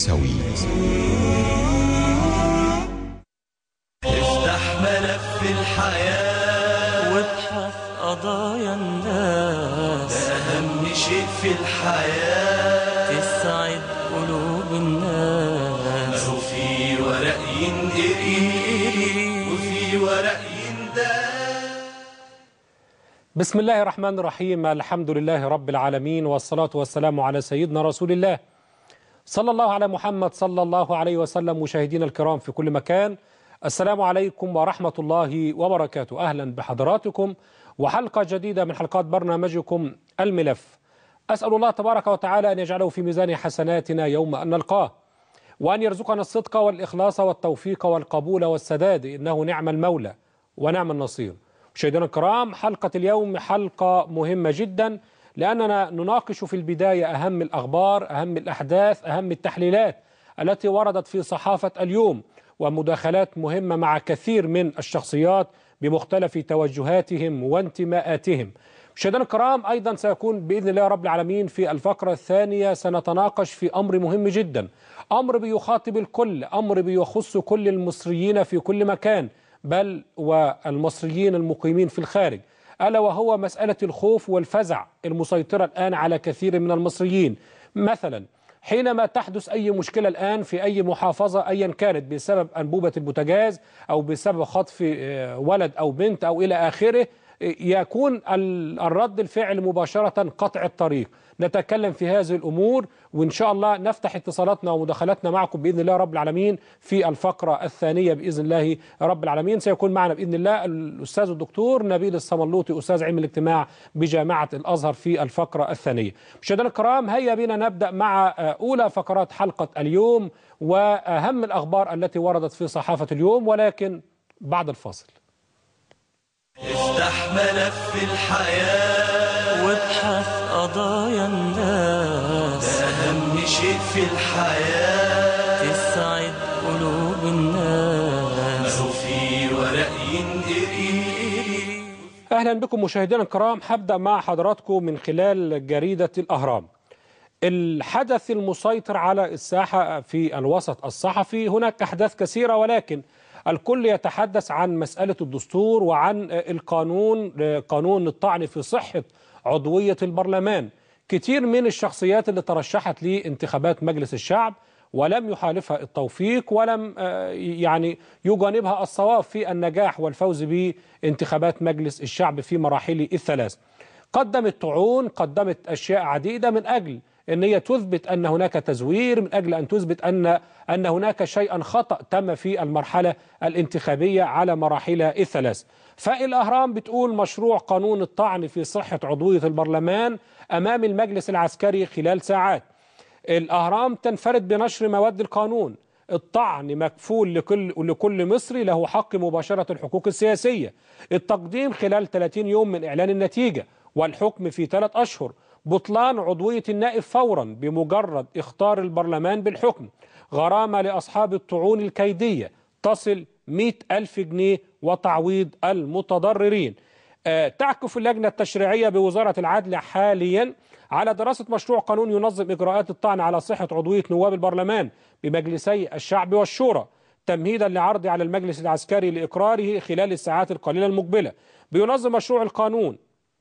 سوي افتح ملف الحياة وابحث قضايا الناس أهم شيء في الحياة تسعد قلوب الناس هو في ورق ينقري وفي ورق ينداس بسم الله الرحمن الرحيم الحمد لله رب العالمين والصلاة والسلام على سيدنا رسول الله صلى الله على محمد صلى الله عليه وسلم مشاهدينا الكرام في كل مكان السلام عليكم ورحمة الله وبركاته أهلا بحضراتكم وحلقة جديدة من حلقات برنامجكم الملف أسأل الله تبارك وتعالى أن يجعله في ميزان حسناتنا يوم أن نلقاه وأن يرزقنا الصدق والإخلاص والتوفيق والقبول والسداد إنه نعم المولى ونعم النصير مشاهدينا الكرام حلقة اليوم حلقة مهمة جدا لأننا نناقش في البداية أهم الأخبار أهم الأحداث أهم التحليلات التي وردت في صحافة اليوم ومداخلات مهمة مع كثير من الشخصيات بمختلف توجهاتهم وانتماءاتهم مشاهدينا الكرام أيضا سيكون بإذن الله رب العالمين في الفقرة الثانية سنتناقش في أمر مهم جدا أمر بيخاطب الكل أمر بيخص كل المصريين في كل مكان بل والمصريين المقيمين في الخارج ألا وهو مسألة الخوف والفزع المسيطرة الآن على كثير من المصريين مثلا حينما تحدث أي مشكلة الآن في أي محافظة أيا كانت بسبب أنبوبة البوتاجاز أو بسبب خطف آه، ولد أو بنت أو إلى آخره يكون ال- الرد الفعل مباشرة قطع الطريق نتكلم في هذه الأمور وإن شاء الله نفتح اتصالاتنا ومداخلاتنا معكم بإذن الله رب العالمين في الفقرة الثانية بإذن الله رب العالمين سيكون معنا بإذن الله الأستاذ الدكتور نبيل الصملوطي أستاذ علم الاجتماع بجامعة الأزهر في الفقرة الثانية مشاهدينا الكرام هيا بنا نبدأ مع آه، أولى فقرات حلقة اليوم وأهم الأخبار التي وردت في صحافة اليوم ولكن بعد الفاصل افتح ملف الحياة وابحث قضايا الناس أهم شيء في الحياة تسعد قلوب الناس هو في ورق ينقري اهلا بكم مشاهدينا الكرام هبدا مع حضراتكم من خلال جريده الاهرام. الحدث المسيطر على الساحه في الوسط الصحفي هناك احداث كثيره ولكن الكل يتحدث عن مساله الدستور وعن القانون قانون الطعن في صحه عضويه البرلمان. كتير من الشخصيات اللي ترشحت لانتخابات مجلس الشعب ولم يحالفها التوفيق ولم آه، يعني يجانبها الصواب في النجاح والفوز بانتخابات مجلس الشعب في مراحله الثلاث قدمت طعون قدمت أشياء عديدة من أجل أن هي تثبت أن هناك تزوير من أجل أن تثبت أن أن هناك شيئا خطأ تم في المرحلة الانتخابية على مراحلها الثلاث فالأهرام بتقول مشروع قانون الطعن في صحة عضوية البرلمان أمام المجلس العسكري خلال ساعات الأهرام تنفرد بنشر مواد القانون الطعن مكفول لكل لكل مصري له حق مباشرة الحقوق السياسية التقديم خلال 30 يوم من إعلان النتيجة والحكم في ثلاث أشهر بطلان عضوية النائب فورا بمجرد اختار البرلمان بالحكم غرامة لأصحاب الطعون الكيدية تصل 100 ألف جنيه وتعويض المتضررين آه، تعكف اللجنة التشريعية بوزارة العدل حاليا على دراسة مشروع قانون ينظم إجراءات الطعن على صحة عضوية نواب البرلمان بمجلسي الشعب والشورى تمهيدا لعرضه على المجلس العسكري لإقراره خلال الساعات القليلة المقبلة بينظم مشروع القانون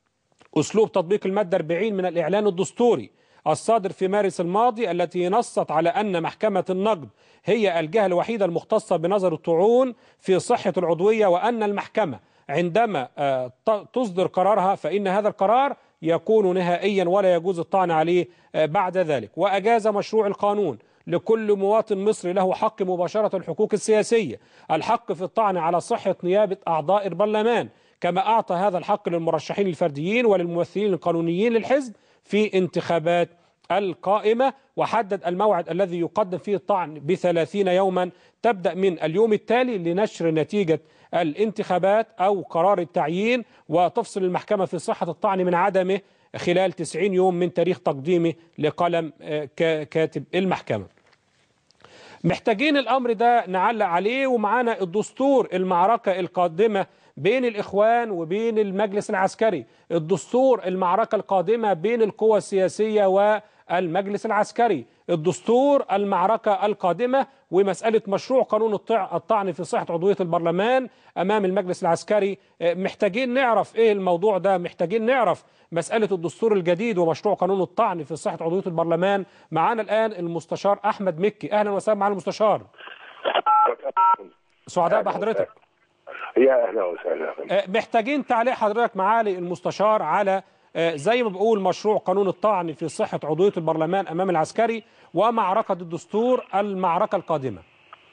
أسلوب تطبيق المادة 40 من الإعلان الدستوري الصادر في مارس الماضي التي نصت على أن محكمة النقد هي الجهة الوحيدة المختصة بنظر الطعون في صحة العضوية وأن المحكمة عندما آه، ت- تصدر قرارها فإن هذا القرار يكون نهائيا ولا يجوز الطعن عليه آه، بعد ذلك وأجاز مشروع القانون لكل مواطن مصري له حق مباشرة الحقوق السياسية الحق في الطعن على صحة نيابة أعضاء البرلمان كما أعطى هذا الحق للمرشحين الفرديين وللممثلين القانونيين للحزب في انتخابات القائمة وحدد الموعد الذي يقدم فيه الطعن بثلاثين يوما تبدأ من اليوم التالي لنشر نتيجة الانتخابات أو قرار التعيين وتفصل المحكمة في صحة الطعن من عدمه خلال 90 يوم من تاريخ تقديمه لقلم آه، كا- كاتب المحكمة محتاجين الامر ده نعلق عليه ومعانا الدستور المعركه القادمه بين الاخوان وبين المجلس العسكري الدستور المعركه القادمه بين القوى السياسيه والمجلس العسكري الدستور المعركة القادمة ومسألة مشروع قانون الطع- الطعن في صحة عضوية البرلمان أمام المجلس العسكري آه، محتاجين نعرف إيه الموضوع ده محتاجين نعرف مسألة الدستور الجديد ومشروع قانون الطعن في صحة عضوية البرلمان معانا الآن المستشار أحمد مكي أهلا وسهلا معنا المستشار سعداء بحضرتك يا اهلا وسهلا آه، محتاجين تعليق حضرتك معالي المستشار على آه، زي ما بقول مشروع قانون الطعن في صحة عضوية البرلمان أمام العسكري ومعركة الدستور المعركة القادمة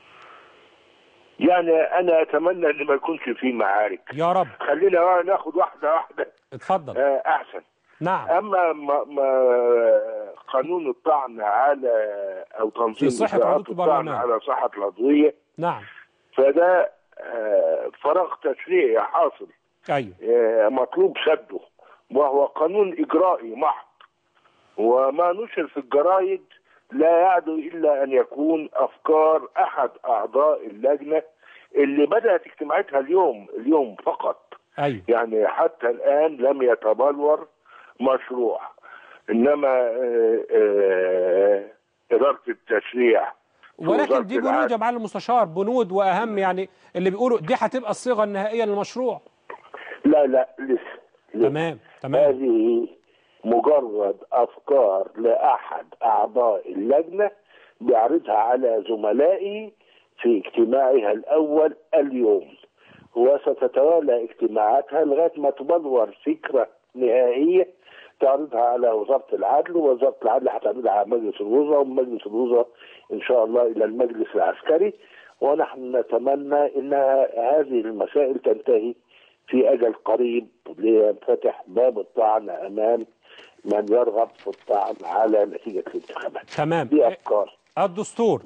يعني انا اتمنى ان ما يكونش في معارك يا رب خلينا ناخد واحده واحده اتفضل آه، احسن نعم اما ما ما قانون الطعن على او تنظيم في صحة إجراءات عضوية البرلمان. الطعن على صحه العضويه نعم فده آه، فراغ تشريعي حاصل أيوه آه، مطلوب سده وهو قانون اجرائي محض وما نشر في الجرايد لا يعدو الا ان يكون افكار احد اعضاء اللجنه اللي بدات اجتماعاتها اليوم اليوم فقط أيوه يعني حتى الان لم يتبلور مشروع انما آه، آه، اداره التشريع في وزارة ولكن دي بنود العدل. يا معالي المستشار بنود وأهم يعني اللي بيقولوا دي هتبقى الصيغة النهائية للمشروع لا لا لسه لسه. تمام تمام هذه مجرد افكار لاحد اعضاء اللجنه بيعرضها على زملائه في اجتماعها الاول اليوم وستتوالى اجتماعاتها لغايه ما تبلور فكره نهائيه تعرضها على وزاره العدل ووزاره العدل هتعرضها على مجلس الوزراء ومجلس الوزراء ان شاء الله الى المجلس العسكري ونحن نتمنى ان هذه المسائل تنتهي في اجل قريب لينفتح باب الطعن امام من يرغب في الطعن على نتيجه الانتخابات. تمام دي افكار. الدستور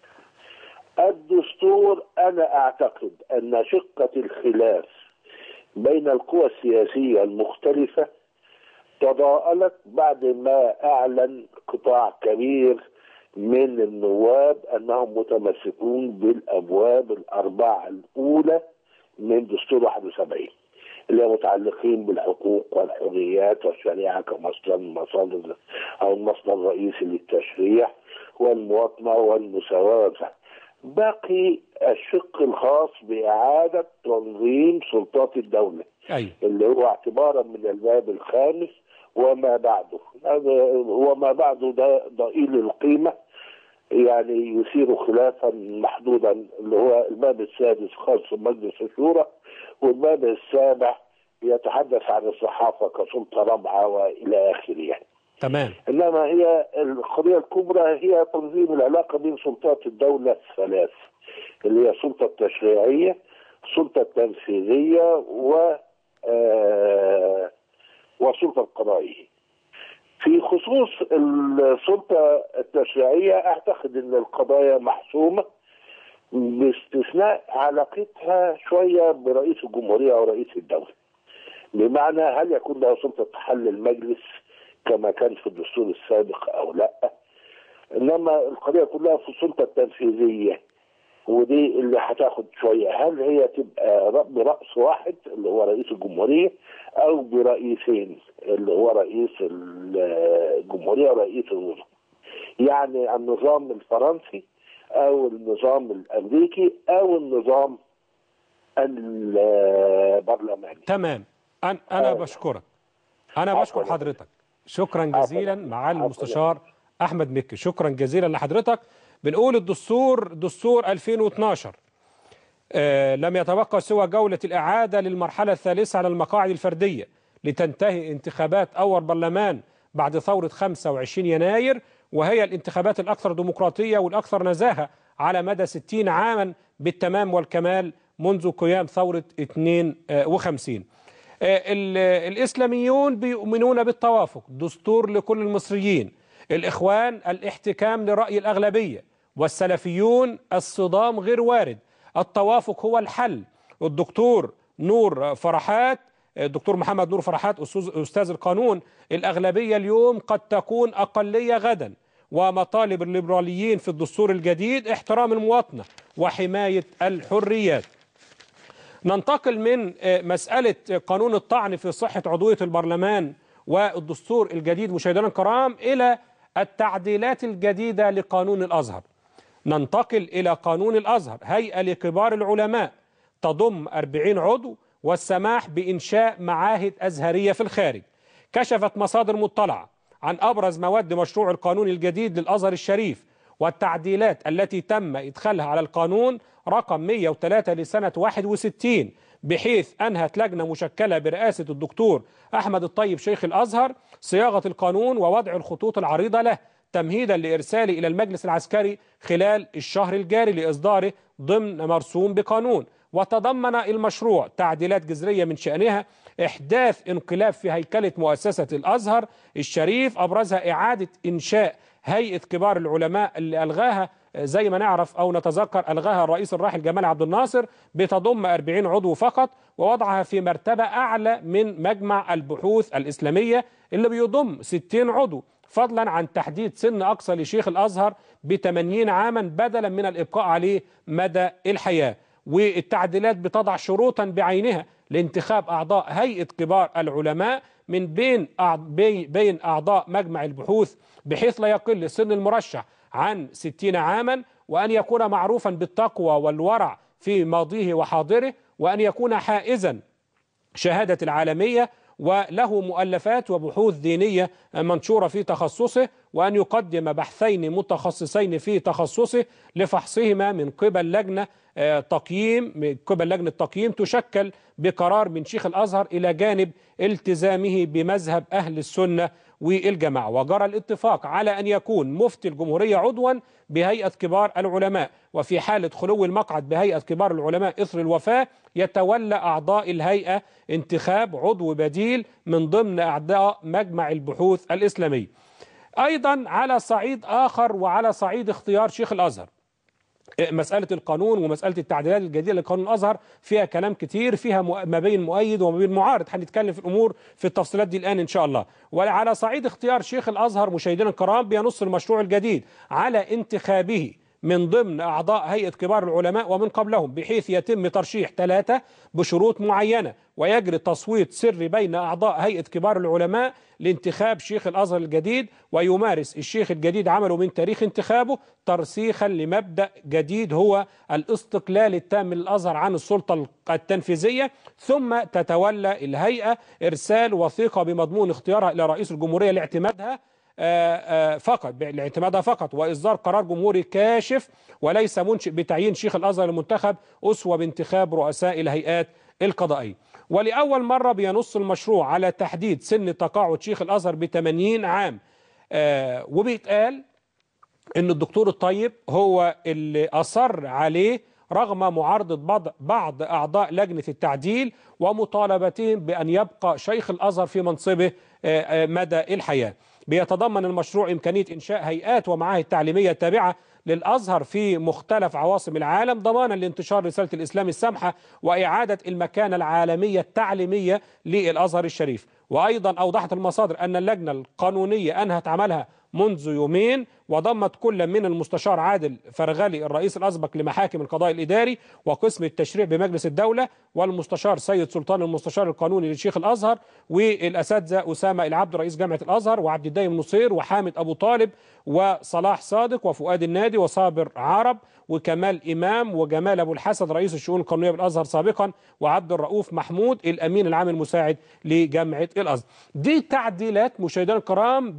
الدستور انا اعتقد ان شقه الخلاف بين القوى السياسيه المختلفه تضاءلت بعد ما اعلن قطاع كبير من النواب انهم متمسكون بالابواب الاربعه الاولى من دستور 71 اللي هي متعلقين بالحقوق والحريات والشريعه كمصدر من مصادر او المصدر الرئيسي للتشريع والمواطنه والمساواه باقي الشق الخاص باعاده تنظيم سلطات الدوله أيوه اللي هو اعتبارا من الباب الخامس وما بعده هذا وما بعده ده ضئيل القيمة يعني يثير خلافا محدودا اللي هو الباب السادس خاص بمجلس الشورى والباب السابع يتحدث عن الصحافة كسلطة رابعة وإلى آخره يعني تمام انما هي القضيه الكبرى هي تنظيم العلاقه بين سلطات الدوله الثلاث اللي هي السلطه التشريعيه السلطه التنفيذيه و آه، والسلطه القضائيه. في خصوص السلطه التشريعيه اعتقد ان القضايا محسومه باستثناء علاقتها شويه برئيس الجمهوريه او رئيس الدوله. بمعنى هل يكون له سلطه تحل المجلس كما كان في الدستور السابق او لا انما القضيه كلها في السلطه التنفيذيه ودي اللي هتاخد شويه هل هي تبقى ر- براس واحد اللي هو رئيس الجمهوريه او برئيسين اللي هو رئيس الجمهوريه ورئيس الوزراء يعني النظام الفرنسي او النظام الامريكي او النظام البرلماني تمام أنا أنا بشكرك أنا بشكر عفواً. حضرتك شكرا جزيلا معالي المستشار أحمد مكي شكرا جزيلا لحضرتك بنقول الدستور دستور 2012 آه لم يتبقى سوى جولة الإعادة للمرحلة الثالثة على المقاعد الفردية لتنتهي انتخابات أول برلمان بعد ثورة 25 يناير وهي الانتخابات الأكثر ديمقراطية والأكثر نزاهة على مدى 60 عاما بالتمام والكمال منذ قيام ثورة 52 آه، ال- الإسلاميون بيؤمنون بالتوافق دستور لكل المصريين الإخوان الاحتكام لرأي الأغلبية والسلفيون الصدام غير وارد التوافق هو الحل الدكتور نور فرحات الدكتور محمد نور فرحات أستاذ أستاذ القانون الأغلبية اليوم قد تكون أقلية غدا ومطالب الليبراليين في الدستور الجديد احترام المواطنة وحماية الحريات ننتقل من آه، مسألة قانون الطعن في صحة عضوية البرلمان والدستور الجديد مشاهدينا الكرام إلى التعديلات الجديدة لقانون الأزهر ننتقل إلى قانون الأزهر هيئة لكبار العلماء تضم 40 عضو والسماح بإنشاء معاهد أزهرية في الخارج كشفت مصادر مطلعة عن أبرز مواد مشروع القانون الجديد للأزهر الشريف والتعديلات التي تم إدخالها على القانون رقم 103 لسنة 61 بحيث أنهت لجنة مشكلة برئاسة الدكتور أحمد الطيب شيخ الأزهر صياغة القانون ووضع الخطوط العريضة له تمهيدا لإرساله إلى المجلس العسكري خلال الشهر الجاري لإصداره ضمن مرسوم بقانون وتضمن المشروع تعديلات جذرية من شأنها إحداث انقلاب في هيكلة مؤسسة الأزهر الشريف أبرزها إعادة إنشاء هيئة كبار العلماء اللي ألغاها زي ما نعرف أو نتذكر ألغاها الرئيس الراحل جمال عبد الناصر بتضم 40 عضو فقط ووضعها في مرتبة أعلى من مجمع البحوث الإسلامية اللي بيضم 60 عضو فضلا عن تحديد سن أقصى لشيخ الأزهر ب 80 عاما بدلا من الإبقاء عليه مدى الحياة والتعديلات بتضع شروطا بعينها لانتخاب أعضاء هيئة كبار العلماء من بين بين أعضاء مجمع البحوث بحيث لا يقل سن المرشح عن 60 عاما وأن يكون معروفا بالتقوى والورع في ماضيه وحاضره وأن يكون حائزا شهادة العالمية وله مؤلفات وبحوث دينية منشورة في تخصصه وأن يقدم بحثين متخصصين في تخصصه لفحصهما من قبل لجنة تقييم من قبل لجنة تقييم تشكل بقرار من شيخ الأزهر إلى جانب التزامه بمذهب أهل السنة والجماعة وجرى الاتفاق على أن يكون مفتي الجمهورية عضوا بهيئة كبار العلماء وفي حالة خلو المقعد بهيئة كبار العلماء إثر الوفاة يتولى أعضاء الهيئة انتخاب عضو بديل من ضمن أعضاء مجمع البحوث الإسلامي أيضا على صعيد آخر وعلى صعيد اختيار شيخ الأزهر مسألة القانون ومسألة التعديلات الجديدة لقانون الأزهر فيها كلام كتير فيها ما بين مؤيد وما بين معارض هنتكلم في الأمور في التفصيلات دي الآن إن شاء الله وعلى صعيد اختيار شيخ الأزهر مشاهدينا الكرام بينص المشروع الجديد على انتخابه من ضمن أعضاء هيئة كبار العلماء ومن قبلهم بحيث يتم ترشيح ثلاثة بشروط معينة ويجري تصويت سري بين أعضاء هيئة كبار العلماء لانتخاب شيخ الأزهر الجديد ويمارس الشيخ الجديد عمله من تاريخ انتخابه ترسيخا لمبدأ جديد هو الاستقلال التام للأزهر عن السلطة التنفيذية ثم تتولى الهيئة إرسال وثيقة بمضمون اختيارها إلى رئيس الجمهورية لاعتمادها فقط لاعتمادها فقط واصدار قرار جمهوري كاشف وليس منشئ بتعيين شيخ الازهر المنتخب اسوه بانتخاب رؤساء الهيئات القضائيه. ولاول مره بينص المشروع على تحديد سن تقاعد شيخ الازهر ب 80 عام وبيتقال ان الدكتور الطيب هو اللي اصر عليه رغم معارضة بعض, بعض أعضاء لجنة التعديل ومطالبتهم بأن يبقى شيخ الأزهر في منصبه مدى الحياة بيتضمن المشروع إمكانية إنشاء هيئات ومعاهد تعليمية تابعة للأزهر في مختلف عواصم العالم ضمانا لانتشار رسالة الإسلام السامحة وإعادة المكانة العالمية التعليمية للأزهر الشريف وأيضا أوضحت المصادر أن اللجنة القانونية أنهت عملها منذ يومين وضمت كل من المستشار عادل فرغلي الرئيس الأسبق لمحاكم القضاء الإداري وقسم التشريع بمجلس الدولة والمستشار سيد سلطان المستشار القانوني لشيخ الأزهر والأساتذة أسامة العبد رئيس جامعة الأزهر وعبد الدايم نصير وحامد أبو طالب وصلاح صادق وفؤاد النادي وصابر عرب وكمال إمام وجمال أبو الحسن رئيس الشؤون القانونية بالأزهر سابقا وعبد الرؤوف محمود الأمين العام المساعد لجامعة الأزهر دي تعديلات مشاهدينا الكرام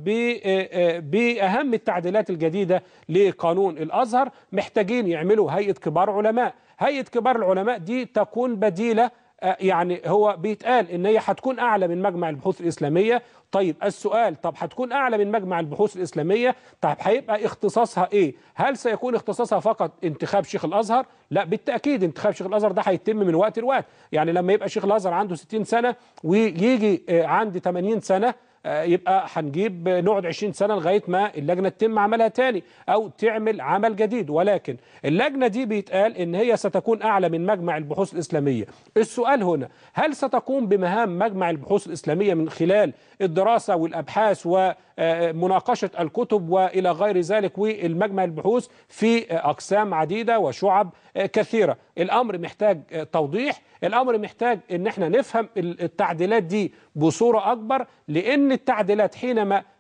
بأهم التعديلات الجديدة لقانون الأزهر محتاجين يعملوا هيئة كبار علماء هيئة كبار العلماء دي تكون بديلة يعني هو بيتقال ان هي هتكون اعلى من مجمع البحوث الاسلاميه طيب السؤال طب هتكون اعلى من مجمع البحوث الاسلاميه طب هيبقى اختصاصها ايه هل سيكون اختصاصها فقط انتخاب شيخ الازهر لا بالتاكيد انتخاب شيخ الازهر ده هيتم من وقت لوقت يعني لما يبقى شيخ الازهر عنده 60 سنه ويجي عندي 80 سنه يبقى هنجيب نقعد 20 سنه لغايه ما اللجنه تتم عملها تاني او تعمل عمل جديد ولكن اللجنه دي بيتقال ان هي ستكون اعلى من مجمع البحوث الاسلاميه السؤال هنا هل ستقوم بمهام مجمع البحوث الاسلاميه من خلال الدراسه والابحاث ومناقشه الكتب والى غير ذلك والمجمع البحوث في اقسام عديده وشعب كثيره الامر محتاج توضيح الامر محتاج ان احنا نفهم التعديلات دي بصوره اكبر لان التعديلات حينما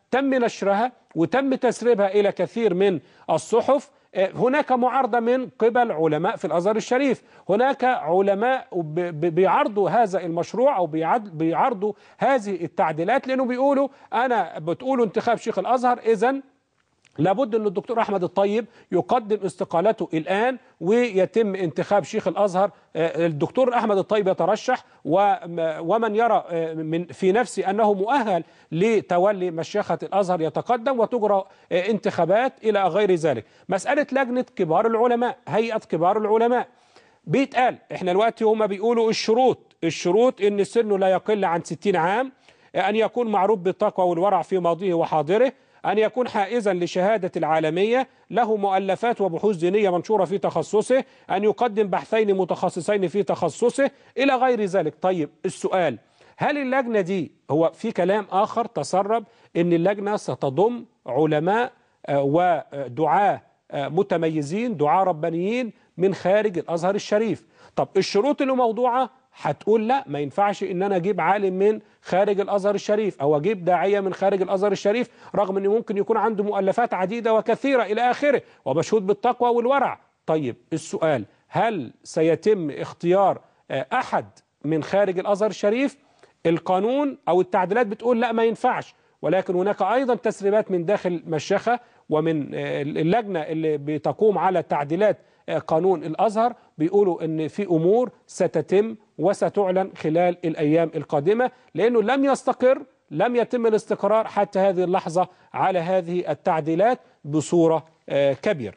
تم نشرها وتم تسريبها إلى كثير من الصحف آه، هناك معارضة من قبل علماء في الأزهر الشريف هناك علماء ب- ب- بيعرضوا هذا المشروع أو بيعد- بيعرضوا هذه التعديلات لأنه بيقولوا أنا بتقولوا انتخاب شيخ الأزهر إذن لابد ان الدكتور احمد الطيب يقدم استقالته الان ويتم انتخاب شيخ الازهر آه، الدكتور احمد الطيب يترشح وم- ومن يرى آه، من في نفسه انه مؤهل لتولي مشيخه الازهر يتقدم وتجرى آه، انتخابات الى غير ذلك مساله لجنه كبار العلماء هيئه كبار العلماء بيتقال احنا دلوقتي هما بيقولوا الشروط الشروط ان سنه لا يقل عن 60 عام ان يكون معروف بالتقوى والورع في ماضيه وحاضره أن يكون حائزا لشهادة العالمية له مؤلفات وبحوث دينية منشورة في تخصصه أن يقدم بحثين متخصصين في تخصصه إلى غير ذلك طيب السؤال هل اللجنة دي هو في كلام آخر تسرب أن اللجنة ستضم علماء آه، ودعاة آه، متميزين دعاة ربانيين من خارج الأزهر الشريف طب الشروط اللي موضوعة هتقول لا ما ينفعش ان انا اجيب عالم من خارج الازهر الشريف او اجيب داعيه من خارج الازهر الشريف رغم ان ممكن يكون عنده مؤلفات عديده وكثيره الى اخره ومشهود بالتقوى والورع طيب السؤال هل سيتم اختيار آه، احد من خارج الازهر الشريف القانون او التعديلات بتقول لا ما ينفعش ولكن هناك ايضا تسريبات من داخل مشيخه ومن آه، اللجنه اللي بتقوم على تعديلات آه، قانون الازهر بيقولوا ان في امور ستتم وستعلن خلال الايام القادمه لانه لم يستقر لم يتم الاستقرار حتى هذه اللحظه على هذه التعديلات بصوره آه، كبيره.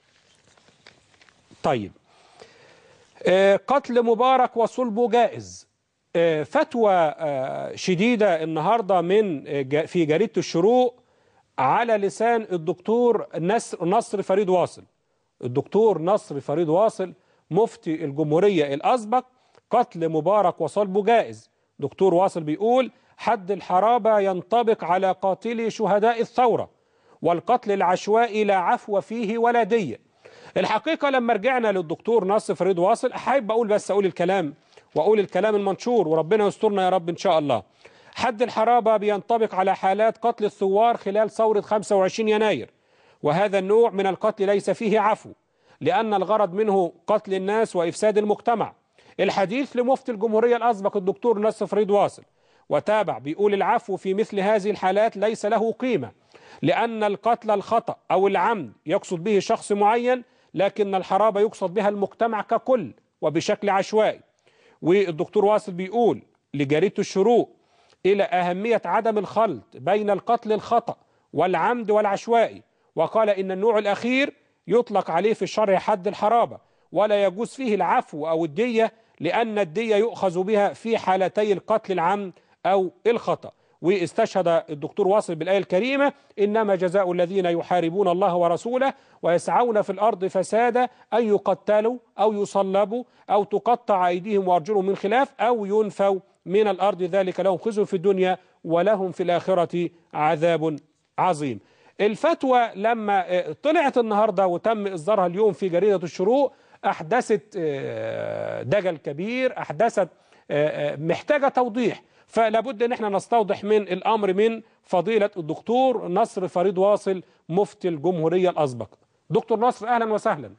طيب آه، قتل مبارك وصلبه جائز آه، فتوى آه، شديدة النهاردة من آه، جا- في جريدة الشروق على لسان الدكتور نصر, نصر فريد واصل الدكتور نصر فريد واصل مفتي الجمهورية الأسبق قتل مبارك وصلبه جائز دكتور واصل بيقول حد الحرابة ينطبق على قاتلي شهداء الثورة والقتل العشوائي لا عفو فيه ولا دية الحقيقة لما رجعنا للدكتور نصر فريد واصل أحب أقول بس أقول الكلام وأقول الكلام المنشور وربنا يسترنا يا رب إن شاء الله حد الحرابة بينطبق على حالات قتل الثوار خلال ثورة 25 يناير وهذا النوع من القتل ليس فيه عفو لأن الغرض منه قتل الناس وإفساد المجتمع الحديث لمفتي الجمهورية الأسبق الدكتور نصر فريد واصل وتابع بيقول العفو في مثل هذه الحالات ليس له قيمة لأن القتل الخطأ أو العمد يقصد به شخص معين لكن الحرابة يقصد بها المجتمع ككل وبشكل عشوائي والدكتور واصل بيقول لجريدة الشروق إلى أهمية عدم الخلط بين القتل الخطأ والعمد والعشوائي وقال إن النوع الأخير يطلق عليه في الشرع حد الحرابة ولا يجوز فيه العفو أو الدية لأن الدية يؤخذ بها في حالتي القتل العمد أو الخطأ واستشهد الدكتور واصل بالآية الكريمة إنما جزاء الذين يحاربون الله ورسوله ويسعون في الأرض فسادا أن يقتلوا أو يصلبوا أو تقطع أيديهم وأرجلهم من خلاف أو ينفوا من الأرض ذلك لهم خزي في الدنيا ولهم في الآخرة عذاب عظيم الفتوى لما آه، طلعت النهاردة وتم إصدارها اليوم في جريدة الشروق أحدثت آه، دجل كبير أحدثت آه، آه، محتاجة توضيح فلا بد ان احنا نستوضح من الامر من فضيله الدكتور نصر فريد واصل مفتي الجمهوريه الاسبق. دكتور نصر اهلا وسهلا.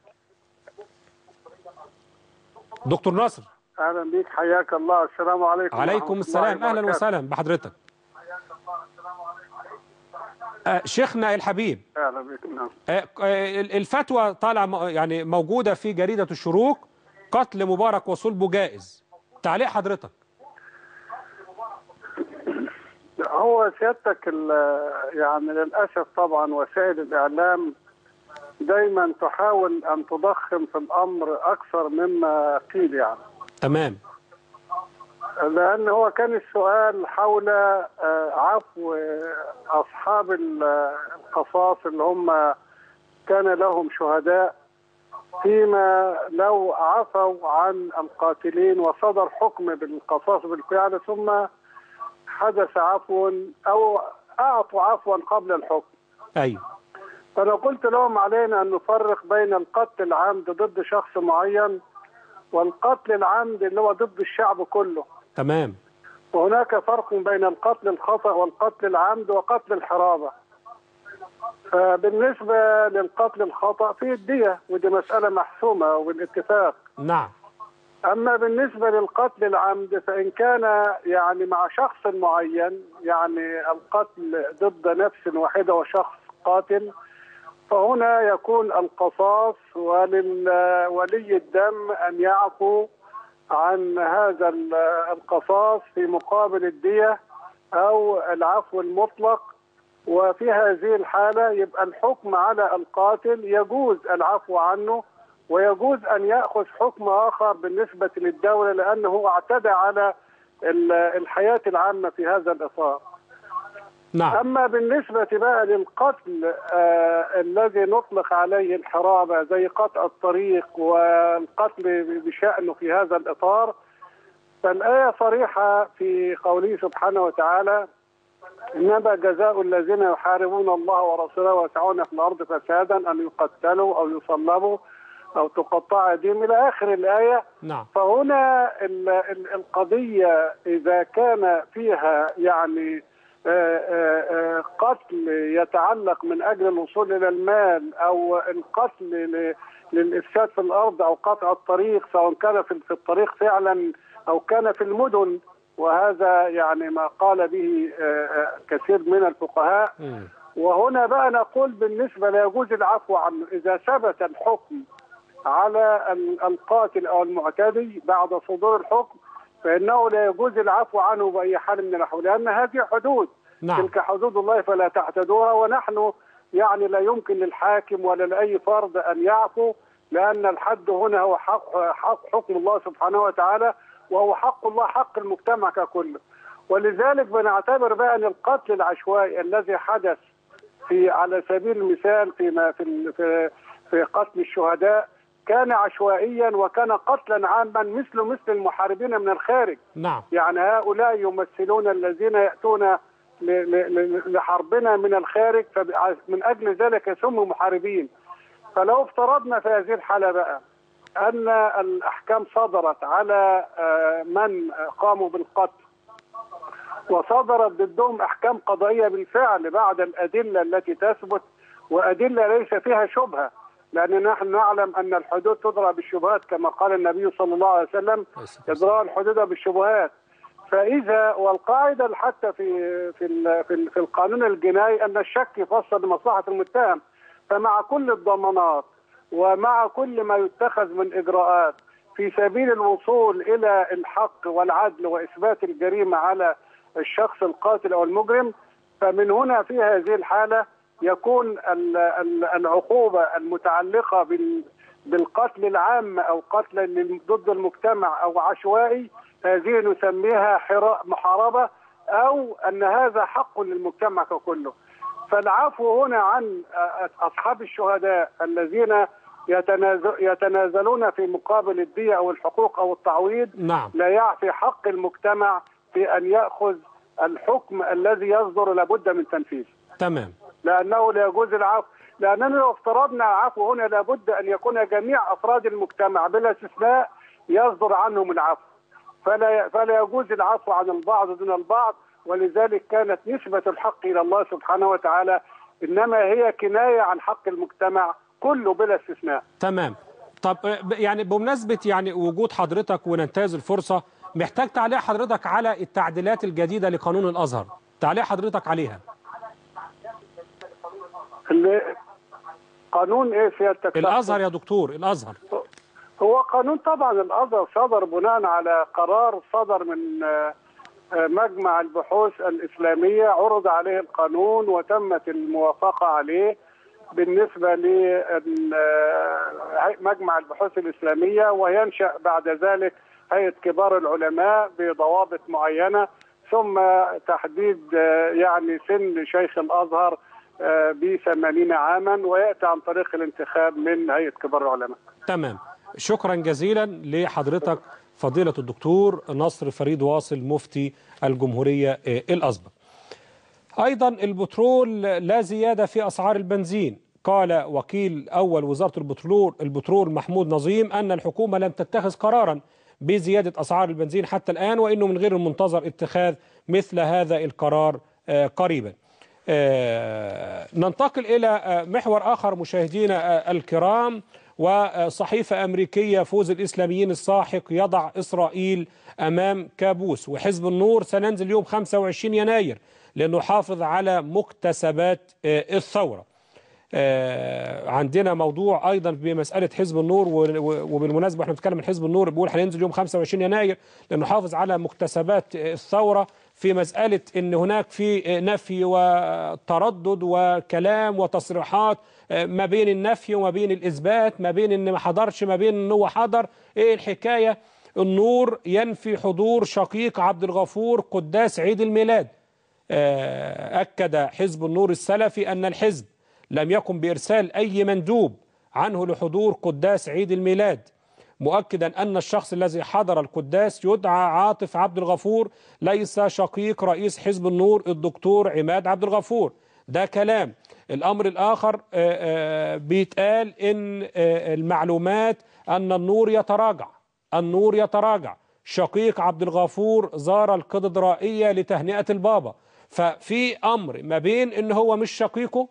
دكتور نصر اهلا بيك حياك الله السلام عليكم عليكم ورحمة السلام الله اهلا وبركاته. وسهلا بحضرتك. آه، شيخنا الحبيب اهلا بك نعم آه، آه، الفتوى طالعه م- يعني موجوده في جريده الشروق قتل مبارك وصلبه جائز. تعليق حضرتك. هو سيادتك ال- يعني للاسف طبعا وسائل الاعلام دايما تحاول ان تضخم في الامر اكثر مما قيل يعني تمام لان هو كان السؤال حول آه، عفو اصحاب ال- القصاص اللي هم كان لهم شهداء فيما لو عفوا عن القاتلين وصدر حكم بالقصاص بالقيادة ثم حدث عفو أو أعطوا عفوا قبل الحكم ايوه فأنا قلت لهم علينا أن نفرق بين القتل العمد ضد شخص معين والقتل العمد اللي هو ضد الشعب كله تمام وهناك فرق بين القتل الخطأ والقتل العمد وقتل الحرابة فبالنسبة للقتل الخطأ في الدية ودي مسألة محسومة وبالاتفاق نعم أما بالنسبة للقتل العمد فإن كان يعني مع شخص معين يعني القتل ضد نفس واحدة وشخص قاتل فهنا يكون القصاص وللولي الدم أن يعفو عن هذا ال- القصاص في مقابل الدية أو العفو المطلق وفي هذه الحالة يبقى الحكم على القاتل يجوز العفو عنه ويجوز أن يأخذ حكم آخر بالنسبة للدولة لأنه اعتدى على ال- الحياة العامة في هذا الإطار نعم أما بالنسبة بقى للقتل آه الذي نطلق عليه الحرابة زي قطع الطريق والقتل بشأنه في هذا الإطار فالآية صريحة في قوله سبحانه وتعالى إنما جزاء الذين يحاربون الله ورسوله ويسعون في الأرض فسادا أن يقتلوا أو يصلبوا أو تقطع أيديهم إلى آخر الآية نعم فهنا ال- ال- القضية إذا كان فيها يعني آه، آه، آه، قتل يتعلق من أجل الوصول إلى المال أو القتل ل- للإفساد في الأرض أو قطع الطريق سواء كان في في الطريق فعلا أو كان في المدن وهذا يعني ما قال به آه، آه، كثير من الفقهاء مم. وهنا بقى نقول بالنسبة لا يجوز العفو عنه إذا ثبت الحكم على ال- القاتل أو المعتدي بعد صدور الحكم فإنه لا يجوز العفو عنه بأي حال من الأحوال لأن هذه حدود نعم تلك حدود الله فلا تعتدوها ونحن يعني لا يمكن للحاكم ولا لأي فرد أن يعفو لأن الحد هنا هو حق, حق حكم الله سبحانه وتعالى وهو حق الله حق المجتمع ككل ولذلك بنعتبر بقى أن القتل العشوائي الذي حدث في على سبيل المثال فيما في ال- في في قتل الشهداء كان عشوائيا وكان قتلا عاما مثل مثل المحاربين من الخارج نعم يعني هؤلاء يمثلون الذين يأتون ل- ل- ل- لحربنا من الخارج فمن أجل ذلك سموا محاربين فلو افترضنا في هذه الحالة بقى أن الأحكام صدرت على آه، من قاموا بالقتل وصدرت ضدهم أحكام قضائية بالفعل بعد الأدلة التي تثبت وأدلة ليس فيها شبهة لأن نحن نعلم أن الحدود تدرى بالشبهات كما قال النبي صلى الله عليه وسلم إدراء الحدود بالشبهات فإذا والقاعدة حتى في في ال- في, ال- في القانون الجنائي أن الشك يفسر لمصلحة المتهم فمع كل الضمانات ومع كل ما يتخذ من إجراءات في سبيل الوصول إلى الحق والعدل وإثبات الجريمة على الشخص القاتل أو المجرم فمن هنا في هذه الحالة يكون ال- ال- العقوبة المتعلقة بال بالقتل العام أو قتل لل- ضد المجتمع أو عشوائي هذه نسميها حرا- محاربة أو أن هذا حق للمجتمع ككله فالعفو هنا عن أصحاب الشهداء الذين يتنازل يتنازلون في مقابل الدية أو الحقوق أو التعويض نعم لا يعفي حق المجتمع في أن يأخذ الحكم الذي يصدر لابد من تنفيذه تمام لأنه لا يجوز العفو لأننا لو افترضنا العفو هنا لابد أن يكون جميع أفراد المجتمع بلا استثناء يصدر عنهم العفو فلا فلا يجوز العفو عن البعض دون البعض ولذلك كانت نسبة الحق إلى الله سبحانه وتعالى إنما هي كناية عن حق المجتمع كله بلا استثناء تمام طب آه، ب- يعني بمناسبة يعني وجود حضرتك وننتهز الفرصة محتاج تعليق حضرتك على التعديلات الجديدة لقانون الأزهر تعليق حضرتك عليها اللي قانون ايه سيادتك الأزهر يا دكتور الأزهر هو قانون طبعا الازهر صدر بناء على قرار صدر من آه، آه، مجمع البحوث الاسلاميه عرض عليه القانون وتمت الموافقه عليه بالنسبه لمجمع البحوث الاسلاميه وينشا بعد ذلك هيئه كبار العلماء بضوابط معينه ثم تحديد آه، يعني سن شيخ الازهر ب 80 عاما وياتي عن طريق الانتخاب من هيئه كبار العلماء. تمام شكرا جزيلا لحضرتك فضيلة الدكتور نصر فريد واصل مفتي الجمهورية آه، الأسبق أيضا البترول لا زيادة في أسعار البنزين قال وكيل أول وزارة البترول البترول محمود نظيم أن الحكومة لم تتخذ قرارا بزيادة أسعار البنزين حتى الآن وإنه من غير المنتظر اتخاذ مثل هذا القرار آه، قريبا آه، ننتقل إلى آه، محور آخر مشاهدينا آه، الكرام وصحيفة أمريكية فوز الإسلاميين الساحق يضع إسرائيل أمام كابوس وحزب النور سننزل يوم 25 يناير لنحافظ على مكتسبات آه، الثورة آه، عندنا موضوع ايضا بمساله حزب النور و- و- وبالمناسبه احنا بنتكلم عن حزب النور بيقول هننزل يوم 25 يناير لنحافظ على مكتسبات آه، الثوره في مساله ان هناك في آه، نفي وتردد وكلام وتصريحات آه، ما بين النفي وما بين الاثبات ما بين ان ما حضرش ما بين ان هو حضر ايه الحكايه النور ينفي حضور شقيق عبد الغفور قداس عيد الميلاد آه، أكد حزب النور السلفي أن الحزب لم يقم بإرسال أي مندوب عنه لحضور قداس عيد الميلاد مؤكدا أن الشخص الذي حضر القداس يدعى عاطف عبد الغفور ليس شقيق رئيس حزب النور الدكتور عماد عبد الغفور ده كلام الأمر الآخر آه، آه، بيتقال إن آه، المعلومات أن النور يتراجع النور يتراجع شقيق عبد الغفور زار الكاتدرائية لتهنئة البابا ففي أمر ما بين إن هو مش شقيقه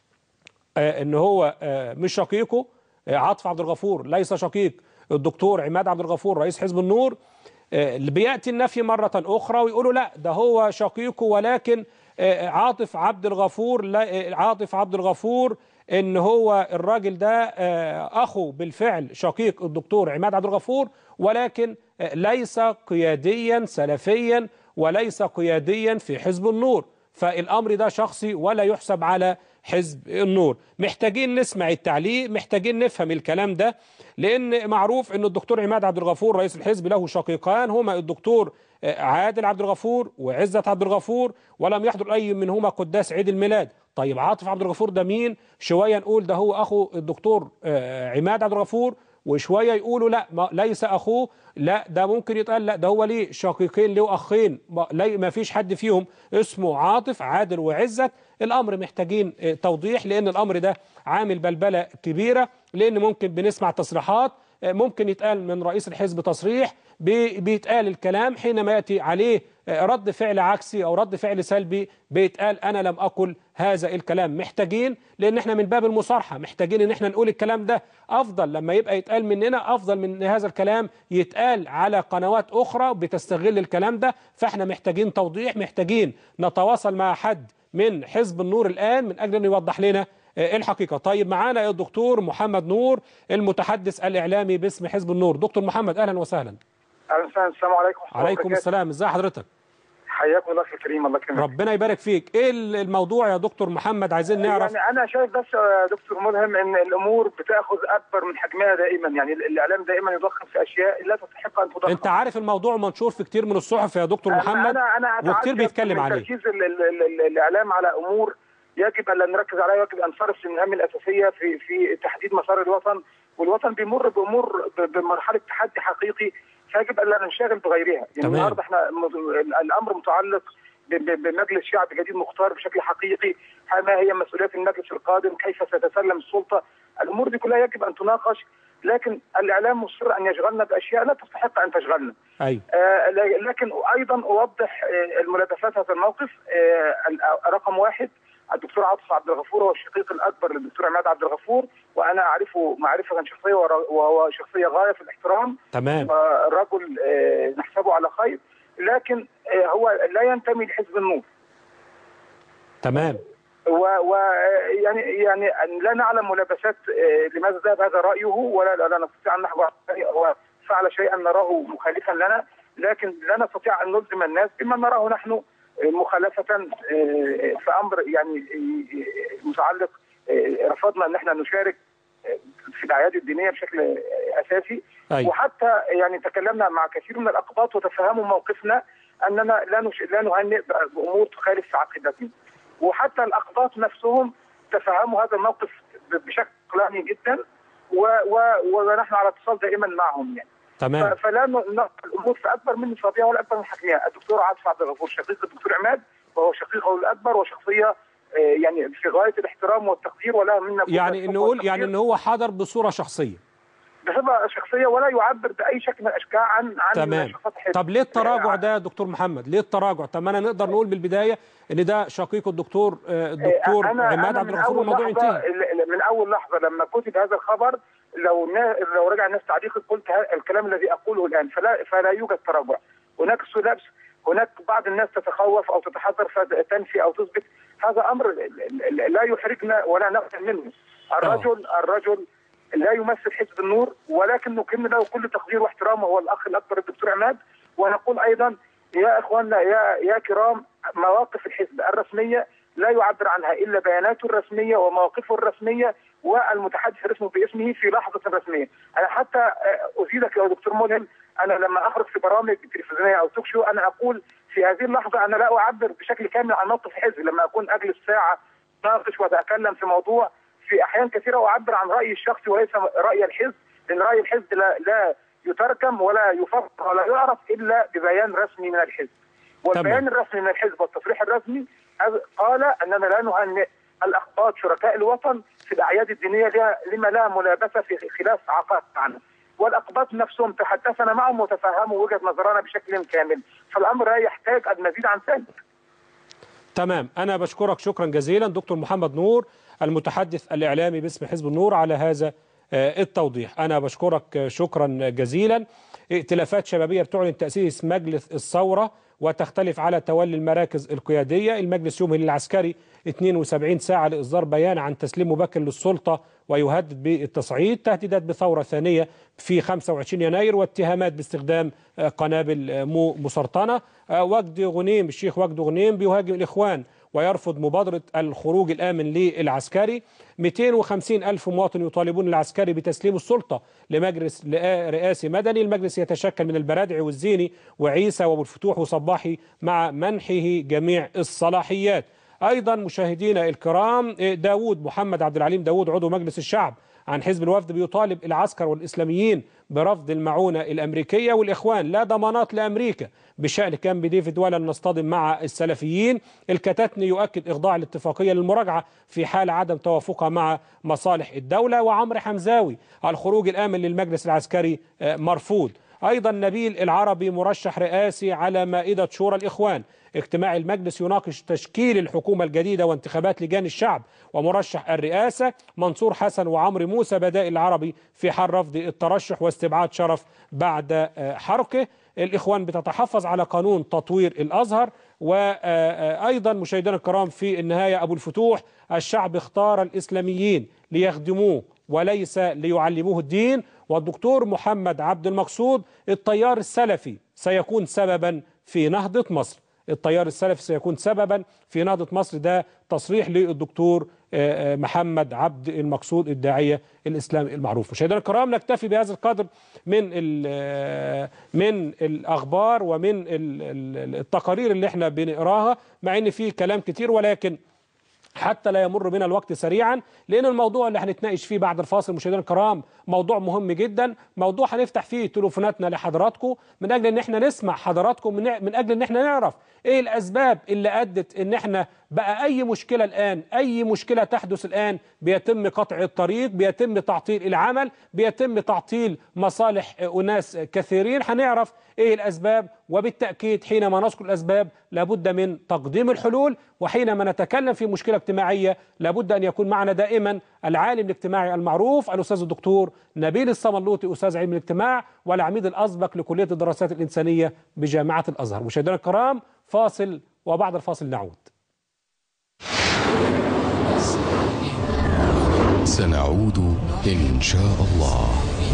آه، ان هو آه، مش شقيقه آه، عاطف عبد الغفور ليس شقيق الدكتور عماد عبد الغفور رئيس حزب النور آه، اللي بياتي النفي مره اخرى ويقولوا لا ده هو شقيقه ولكن آه، عاطف عبد الغفور لا آه، عاطف عبد الغفور ان هو الراجل ده آه، اخو بالفعل شقيق الدكتور عماد عبد الغفور ولكن آه، ليس قياديا سلفيا وليس قياديا في حزب النور فالامر ده شخصي ولا يحسب على حزب النور محتاجين نسمع التعليق محتاجين نفهم الكلام ده لان معروف ان الدكتور عماد عبد الغفور رئيس الحزب له شقيقان هما الدكتور آه، عادل عبد الغفور وعزت عبد الغفور ولم يحضر اي منهما قداس عيد الميلاد طيب عاطف عبد الغفور ده مين شويه نقول ده هو اخو الدكتور آه، عماد عبد الغفور وشويه يقولوا لا ما ليس اخوه لا ده ممكن يتقال لا ده هو ليه شقيقين له اخين ما, لا- ما فيش حد فيهم اسمه عاطف عادل وعزت الامر محتاجين آه، توضيح لان الامر ده عامل بلبله كبيره لان ممكن بنسمع تصريحات آه، ممكن يتقال من رئيس الحزب تصريح بي- بيتقال الكلام حينما ياتي عليه آه، رد فعل عكسي او رد فعل سلبي بيتقال انا لم اقل هذا الكلام محتاجين لان احنا من باب المصارحه محتاجين ان احنا نقول الكلام ده افضل لما يبقى يتقال مننا افضل من إن هذا الكلام يتقال على قنوات اخرى بتستغل الكلام ده فاحنا محتاجين توضيح محتاجين نتواصل مع حد من حزب النور الان من اجل ان يوضح لنا آه، الحقيقه طيب معانا الدكتور محمد نور المتحدث الاعلامي باسم حزب النور دكتور محمد اهلا وسهلا اهلا وسهلا السلام عليكم ورحمة الله عليكم وبركاته. السلام ازي حضرتك حياكم الله اخي الكريم الله يكرمك ربنا يبارك فيك ايه الموضوع يا دكتور محمد عايزين نعرف يعني انا شايف بس يا دكتور ملهم ان الامور بتاخذ اكبر من حجمها دائما يعني الاعلام دائما يضخم في اشياء لا تستحق ان تضخم انت عارف الموضوع منشور في كتير من الصحف يا دكتور محمد انا انا وكتير أتعجب بيتكلم من عليه تركيز ال- ال- ال- ال- الاعلام على امور يجب ان لا نركز عليها ويجب ان نصرف المهام الاساسيه في في تحديد مسار الوطن والوطن بيمر بامور ب- بمرحله تحدي حقيقي فيجب ان لا ننشغل بغيرها يعني تمام. النهارده احنا م- الامر متعلق ب- ب- بمجلس شعب جديد مختار بشكل حقيقي ما هي مسؤوليات المجلس القادم كيف سيتسلم السلطه الامور دي كلها يجب ان تناقش لكن الاعلام مصر ان يشغلنا باشياء لا تستحق ان تشغلنا ايوه آه، لكن ايضا اوضح آه، الملابسات هذا الموقف آه، ال- رقم واحد الدكتور عاطف عبد الغفور هو الشقيق الاكبر للدكتور عماد عبد الغفور وانا اعرفه معرفه شخصيه ور- وهو شخصيه غايه في الاحترام تمام رجل آه، نحسبه على خير لكن آه، هو لا ينتمي لحزب النور تمام ويعني يعني أن لا نعلم ملابسات آه، لماذا ذهب هذا رايه ولا لا لا نستطيع ان نحكم عليه. هو فعل شيئا نراه مخالفا لنا لكن لا نستطيع ان نلزم الناس بما نراه نحن آه، مخالفه آه، في امر يعني آه، متعلق آه، رفضنا ان احنا نشارك آه، في الاعياد الدينيه بشكل آه، اساسي أيوة. وحتى يعني تكلمنا مع كثير من الاقباط وتفهموا موقفنا اننا لا نش... لا نهنئ بامور تخالف في عقيدتنا وحتى الاقباط نفسهم تفهموا هذا الموقف ب- بشكل عقلاني جدا و... و... ونحن على اتصال دائما معهم يعني تمام ف- فلا ن- نقل الامور في اكبر من نصابها ولا اكبر من حجمها الدكتور عاطف عبد الغفور شقيق الدكتور عماد وهو شقيقه الاكبر وشخصيه آه، يعني في غايه الاحترام والتقدير ولا منا كل يعني الحب نقول والتقدير. يعني ان هو حضر بصوره شخصيه بصفه صفه شخصيه ولا يعبر باي شكل من الاشكال عن عن تمام شخصيات الحزب. طب ليه التراجع ده يا دكتور محمد ليه التراجع طب ما انا نقدر نقول بالبدايه ان ده شقيق الدكتور آه، الدكتور أنا عماد أنا عبد من الغفور أول الموضوع لحظة انتهى ال- ال- من أول لحظة لما كتب هذا الخبر لو نا- لو رجع الناس تعليقي قلت ه- الكلام الذي أقوله الآن فلا فلا يوجد تراجع هناك سوء لبس هناك بعض الناس تتخوف أو تتحذر فتنفي أو تثبت هذا أمر ل- ل- لا يحرجنا ولا نقبل منه الرجل الرجل لا يمثل حزب النور ولكن نكن له كل تقدير واحترام وهو الأخ الأكبر الدكتور عماد ونقول أيضا يا إخواننا يا يا كرام مواقف الحزب الرسمية لا يعبر عنها الا بياناته الرسميه ومواقفه الرسميه والمتحدث الرسمي باسمه في لحظه رسميه. انا حتى آه، ازيدك يا دكتور ملهم انا لما اخرج في برامج تلفزيونيه او توك شو انا اقول في هذه اللحظه انا لا اعبر بشكل كامل عن موقف الحزب لما اكون اجلس ساعه ناقش واتكلم في موضوع في احيان كثيره اعبر عن رايي الشخصي وليس راي الحزب لان راي الحزب لا لا يتركم ولا يفكر ولا يعرف الا ببيان رسمي من الحزب. والبيان الرسمي من الحزب والتصريح الرسمي أز- قال اننا لا نهنئ الاخباط شركاء الوطن في الاعياد الدينيه لها لما لها ملابسه في خلاف عقائد معنا. والاقباط نفسهم تحدثنا معهم وتفهموا وجهه نظرنا بشكل كامل، فالامر لا يحتاج المزيد عن ذلك. تمام أنا بشكرك شكرا جزيلا دكتور محمد نور المتحدث الإعلامي باسم حزب النور على هذا آه، التوضيح أنا بشكرك آه، شكرا جزيلا ائتلافات شبابية بتعلن تأسيس مجلس الثورة وتختلف على تولي المراكز القيادية المجلس يمهل العسكري 72 ساعة لإصدار بيان عن تسليم مبكر للسلطة ويهدد بالتصعيد تهديدات بثورة ثانية في 25 يناير واتهامات باستخدام آه، قنابل آه، مو مسرطنة آه، وجد غنيم الشيخ وجد غنيم بيهاجم الإخوان ويرفض مبادرة الخروج الآمن للعسكري 250 ألف مواطن يطالبون العسكري بتسليم السلطة لمجلس لآ- رئاسي مدني المجلس يتشكل من البرادعي والزيني وعيسى وابو الفتوح وصباحي مع منحه جميع الصلاحيات أيضا مشاهدينا الكرام داود محمد عبد العليم داود عضو مجلس الشعب عن حزب الوفد بيطالب العسكر والإسلاميين برفض المعونة الأمريكية والإخوان لا ضمانات لأمريكا بشأن كامب ديفيد ولا نصطدم مع السلفيين الكتاتني يؤكد إخضاع الاتفاقية للمراجعة في حال عدم توافقها مع مصالح الدولة وعمرو حمزاوي الخروج الآمن للمجلس العسكري آه، مرفوض أيضا نبيل العربي مرشح رئاسي على مائدة شورى الإخوان اجتماع المجلس يناقش تشكيل الحكومة الجديدة وانتخابات لجان الشعب ومرشح الرئاسة منصور حسن وعمرو موسى بدائل العربي في حال رفض الترشح واستبعاد شرف بعد آه، حرقه الإخوان بتتحفظ على قانون تطوير الأزهر وأيضا مشاهدينا الكرام في النهاية أبو الفتوح الشعب اختار الإسلاميين ليخدموه وليس ليعلموه الدين والدكتور محمد عبد المقصود التيار السلفي سيكون سببا في نهضة مصر التيار السلفي سيكون سببا في نهضة مصر ده تصريح للدكتور آه، آه، محمد عبد المقصود الداعية الإسلامي المعروف مشاهدينا الكرام نكتفي بهذا القدر من ال- آه، من الأخبار ومن ال- ال- التقارير اللي احنا بنقراها مع ان في كلام كتير ولكن حتى لا يمر بنا الوقت سريعا لان الموضوع اللي هنتناقش فيه بعد الفاصل مشاهدينا الكرام موضوع مهم جدا موضوع هنفتح فيه تليفوناتنا لحضراتكم من اجل ان احنا نسمع حضراتكم من, من اجل ان احنا نعرف ايه الاسباب اللي ادت ان احنا بقى اي مشكله الان اي مشكله تحدث الان بيتم قطع الطريق بيتم تعطيل العمل بيتم تعطيل مصالح اناس كثيرين هنعرف ايه الاسباب وبالتاكيد حينما نذكر الاسباب لابد من تقديم الحلول وحينما نتكلم في مشكله اجتماعيه لابد ان يكون معنا دائما العالم الاجتماعي المعروف الاستاذ الدكتور نبيل الصملوطي استاذ علم الاجتماع والعميد الاسبق لكليه الدراسات الانسانيه بجامعه الازهر مشاهدينا الكرام فاصل وبعد الفاصل نعود سنعود إن شاء الله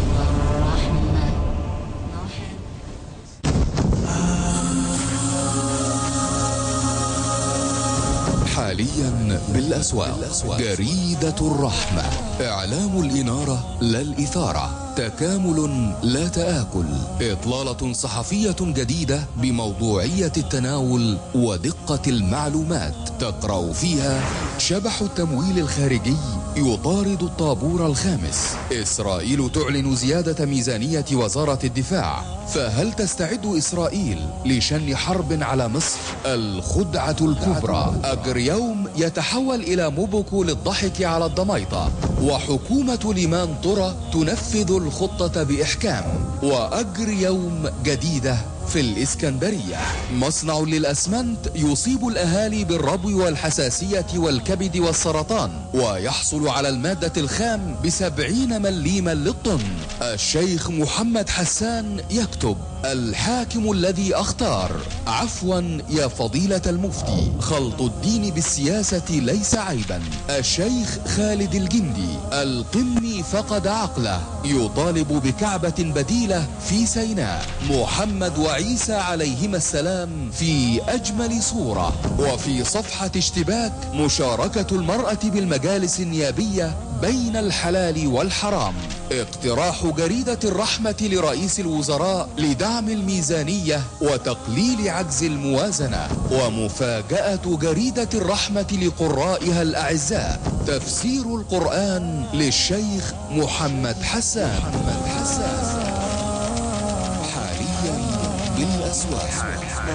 حاليا بالأسواق جريدة الرحمة إعلام الإنارة لا الإثارة تكامل لا تآكل إطلالة صحفية جديدة بموضوعية التناول ودقة المعلومات تقرأ فيها شبح التمويل الخارجي يطارد الطابور الخامس إسرائيل تعلن زيادة ميزانية وزارة الدفاع فهل تستعد إسرائيل لشن حرب على مصر؟ الخدعة الكبرى أجر يوم يتحول إلى موبوكو للضحك على الضميطة وحكومة ليمان طرى تنفذ الخطة بإحكام وأجر يوم جديدة في الإسكندرية مصنع للأسمنت يصيب الأهالي بالربو والحساسية والكبد والسرطان ويحصل على المادة الخام بسبعين مليما للطن الشيخ محمد حسان يكتب الحاكم الذي أختار عفوا يا فضيلة المفتي خلط الدين بالسياسة ليس عيبا الشيخ خالد الجندي القمي فقد عقله يطالب بكعبة بديلة في سيناء محمد وعيسى عليهما السلام في أجمل صورة وفي صفحة اشتباك مشاركة المرأة بالمجالس النيابية بين الحلال والحرام اقتراح جريدة الرحمة لرئيس الوزراء لدعم الميزانية وتقليل عجز الموازنة ومفاجأة جريدة الرحمة لقرائها الأعزاء تفسير القرآن للشيخ محمد حسان محمد حسان حاليا بالأسواق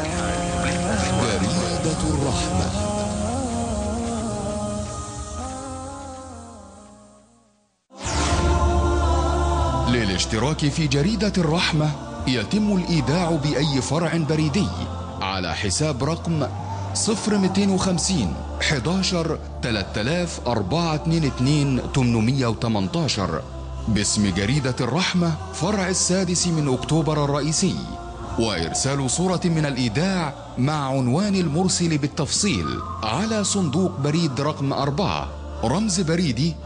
جريدة الرحمة للاشتراك في جريدة الرحمة يتم الإيداع بأي فرع بريدي على حساب رقم 0250 11 3422 818 باسم جريدة الرحمة فرع السادس من أكتوبر الرئيسي وإرسال صورة من الإيداع مع عنوان المرسل بالتفصيل على صندوق بريد رقم أربعة رمز بريدي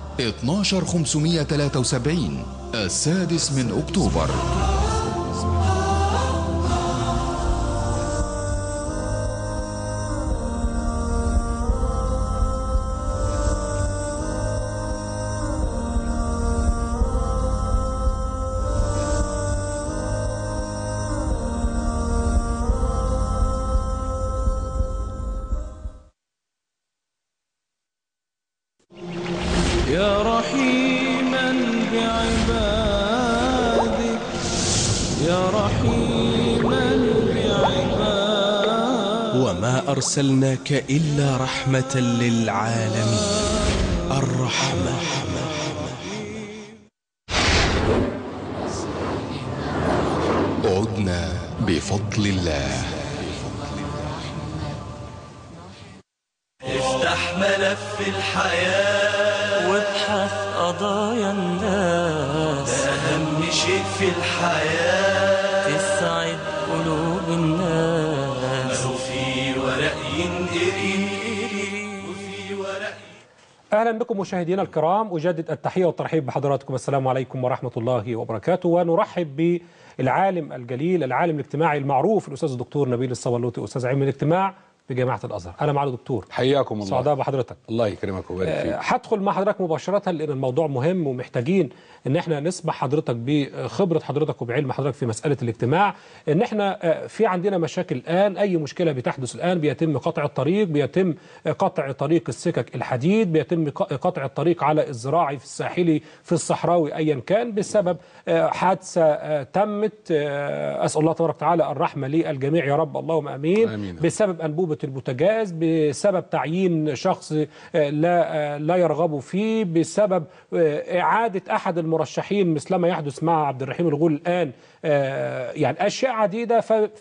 12573 السادس من أكتوبر يا رحيما بعباده يا رحيما بعباده وما أرسلناك إلا رحمة للعالمين الرحمة عدنا بفضل الله افتح ملف الحياة وابحث قضايا الناس أهم شيء في الحياة تسعد قلوب الناس ما هو في ورق ينقري وفي ورق اهلا بكم مشاهدينا الكرام اجدد التحيه والترحيب بحضراتكم السلام عليكم ورحمه الله وبركاته ونرحب بالعالم الجليل العالم الاجتماعي المعروف الاستاذ الدكتور نبيل الصبلوطي استاذ علم الاجتماع بجامعه الازهر اهلا معالي دكتور حياكم الله سعداء بحضرتك الله يكرمك ويبارك آه، فيك هدخل مع حضرتك مباشرة لأن الموضوع مهم ومحتاجين إن احنا نسمع حضرتك بخبرة حضرتك وبعلم حضرتك في مسألة الاجتماع إن احنا آه، في عندنا مشاكل الآن أي مشكلة بتحدث الآن بيتم قطع الطريق بيتم آه، قطع طريق السكك الحديد بيتم ق- قطع الطريق على الزراعي في الساحلي في الصحراوي أيا كان بسبب آه، حادثة آه، تمت آه، أسأل الله تبارك وتعالى الرحمة للجميع يا رب اللهم آمين آمين. بسبب أنبوبة البوتاجاز بسبب تعيين شخص آه، لا آه، لا يرغب فيه بسبب آه، إعادة أحد المرشحين مثلما يحدث مع عبد الرحيم الغول الآن آه، يعني أشياء عديدة ف-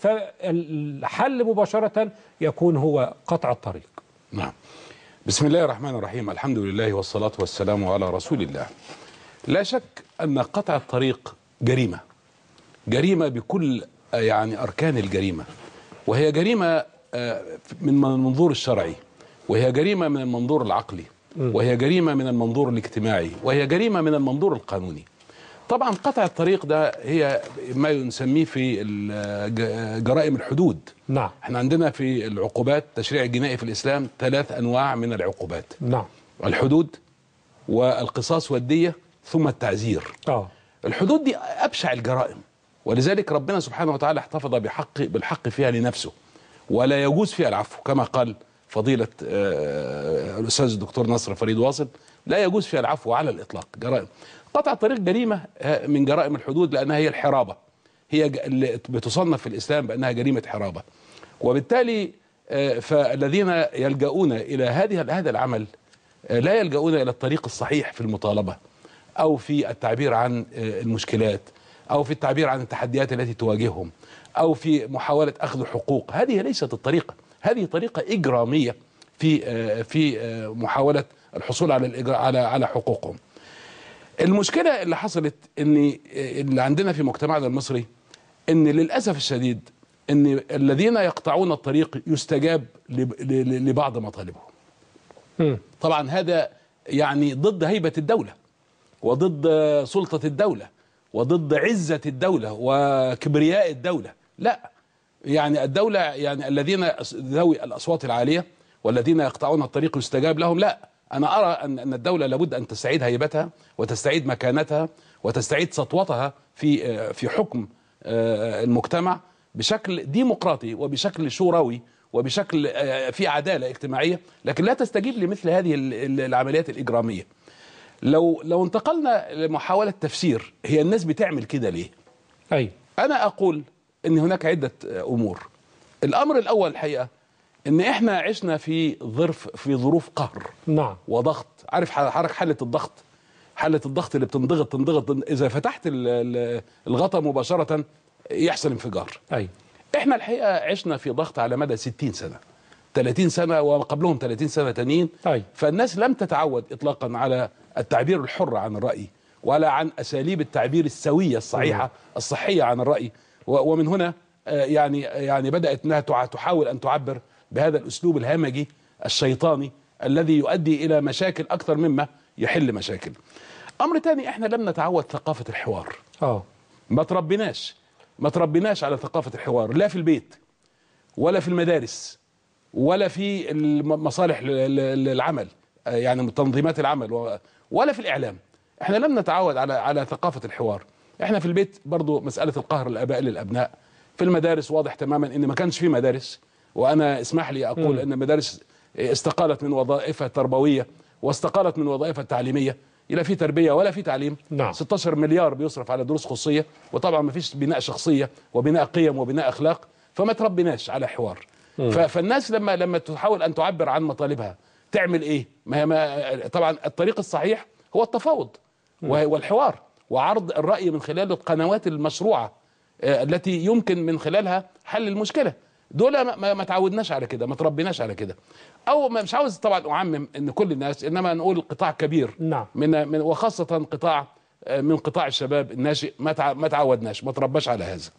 فالحل مباشرة يكون هو قطع الطريق نعم بسم الله الرحمن الرحيم الحمد لله والصلاة والسلام على رسول الله لا شك أن قطع الطريق جريمة جريمة بكل آه، يعني أركان الجريمة وهي جريمة آه، من المنظور الشرعي وهي جريمة من المنظور العقلي وهي جريمة من المنظور الاجتماعي وهي جريمة من المنظور القانوني طبعا قطع الطريق ده هي ما نسميه في ال- ج- جرائم الحدود نعم احنا عندنا في العقوبات التشريع الجنائي في الاسلام ثلاث انواع من العقوبات نعم الحدود والقصاص والديه ثم التعزير اه الحدود دي ابشع الجرائم ولذلك ربنا سبحانه وتعالى احتفظ بحق بالحق فيها لنفسه ولا يجوز فيها العفو كما قال فضيله آه، الاستاذ الدكتور نصر فريد واصل لا يجوز فيها العفو على الاطلاق جرائم قطع الطريق جريمه آه، من جرائم الحدود لانها هي الحرابه هي ج- اللي بتصنف في الاسلام بانها جريمه حرابه وبالتالي آه، فالذين يلجؤون الى هذه هذا العمل آه، لا يلجؤون الى الطريق الصحيح في المطالبه او في التعبير عن آه، المشكلات او في التعبير عن التحديات التي تواجههم او في محاوله اخذ حقوق هذه ليست الطريقه هذه طريقه اجراميه في آه، في آه، محاوله الحصول على الإجراء على على حقوقهم المشكله اللي حصلت ان اللي عندنا في مجتمعنا المصري ان للاسف الشديد ان الذين يقطعون الطريق يستجاب لب- ل- لبعض مطالبهم مم. طبعا هذا يعني ضد هيبه الدوله وضد سلطه الدوله وضد عزه الدوله وكبرياء الدوله لا يعني الدوله يعني الذين ذوي الاصوات العاليه والذين يقطعون الطريق يستجاب لهم لا انا ارى ان ان الدوله لابد ان تستعيد هيبتها وتستعيد مكانتها وتستعيد سطوتها في آه، في حكم آه، المجتمع بشكل ديمقراطي وبشكل شوروي وبشكل آه، في عداله اجتماعيه لكن لا تستجيب لمثل هذه ال- ال- العمليات الاجراميه لو لو انتقلنا لمحاوله تفسير هي الناس بتعمل كده ليه اي انا اقول ان هناك عده امور الامر الاول الحقيقه ان احنا عشنا في ظرف في ظروف قهر نعم وضغط عارف حضرتك حاله الضغط حاله الضغط اللي بتنضغط تنضغط اذا فتحت ال- ال- الغطا مباشره يحصل انفجار اي احنا الحقيقه عشنا في ضغط على مدى 60 سنه 30 سنه وقبلهم 30 سنه تانيين أي. فالناس لم تتعود اطلاقا على التعبير الحر عن الراي ولا عن اساليب التعبير السويه الصحيحه الصحيه عن الراي و- ومن هنا آه، يعني يعني بدات انها تع- تحاول ان تعبر بهذا الاسلوب الهمجي الشيطاني الذي يؤدي الى مشاكل اكثر مما يحل مشاكل. امر تاني احنا لم نتعود ثقافه الحوار. اه ما تربيناش ما تربيناش على ثقافة الحوار لا في البيت ولا في المدارس ولا في الم- مصالح ال- ال- العمل آه، يعني تنظيمات العمل و- ولا في الإعلام احنا لم نتعود على على ثقافة الحوار احنا في البيت برضو مسألة القهر الآباء للأبناء في المدارس واضح تماما ان ما كانش في مدارس وانا اسمح لي اقول مم. ان المدارس استقالت من وظائفها التربويه واستقالت من وظائفها التعليميه لا في تربيه ولا في تعليم نعم. 16 مليار بيصرف على دروس خصوصيه وطبعا ما فيش بناء شخصيه وبناء قيم وبناء اخلاق فما تربيناش على حوار مم. ف- فالناس لما لما تحاول ان تعبر عن مطالبها تعمل ايه ما هي ما طبعا الطريق الصحيح هو التفاوض وه- والحوار وعرض الراي من خلال القنوات المشروعه آه، التي يمكن من خلالها حل المشكله دول ما- ما, ما تعودناش على كده ما تربيناش على كده او ما- مش عاوز طبعا اعمم ان كل الناس انما نقول قطاع كبير نعم. من, من وخاصه قطاع آه، من قطاع الشباب الناشئ ما تع- ما تعودناش ما ترباش على هذا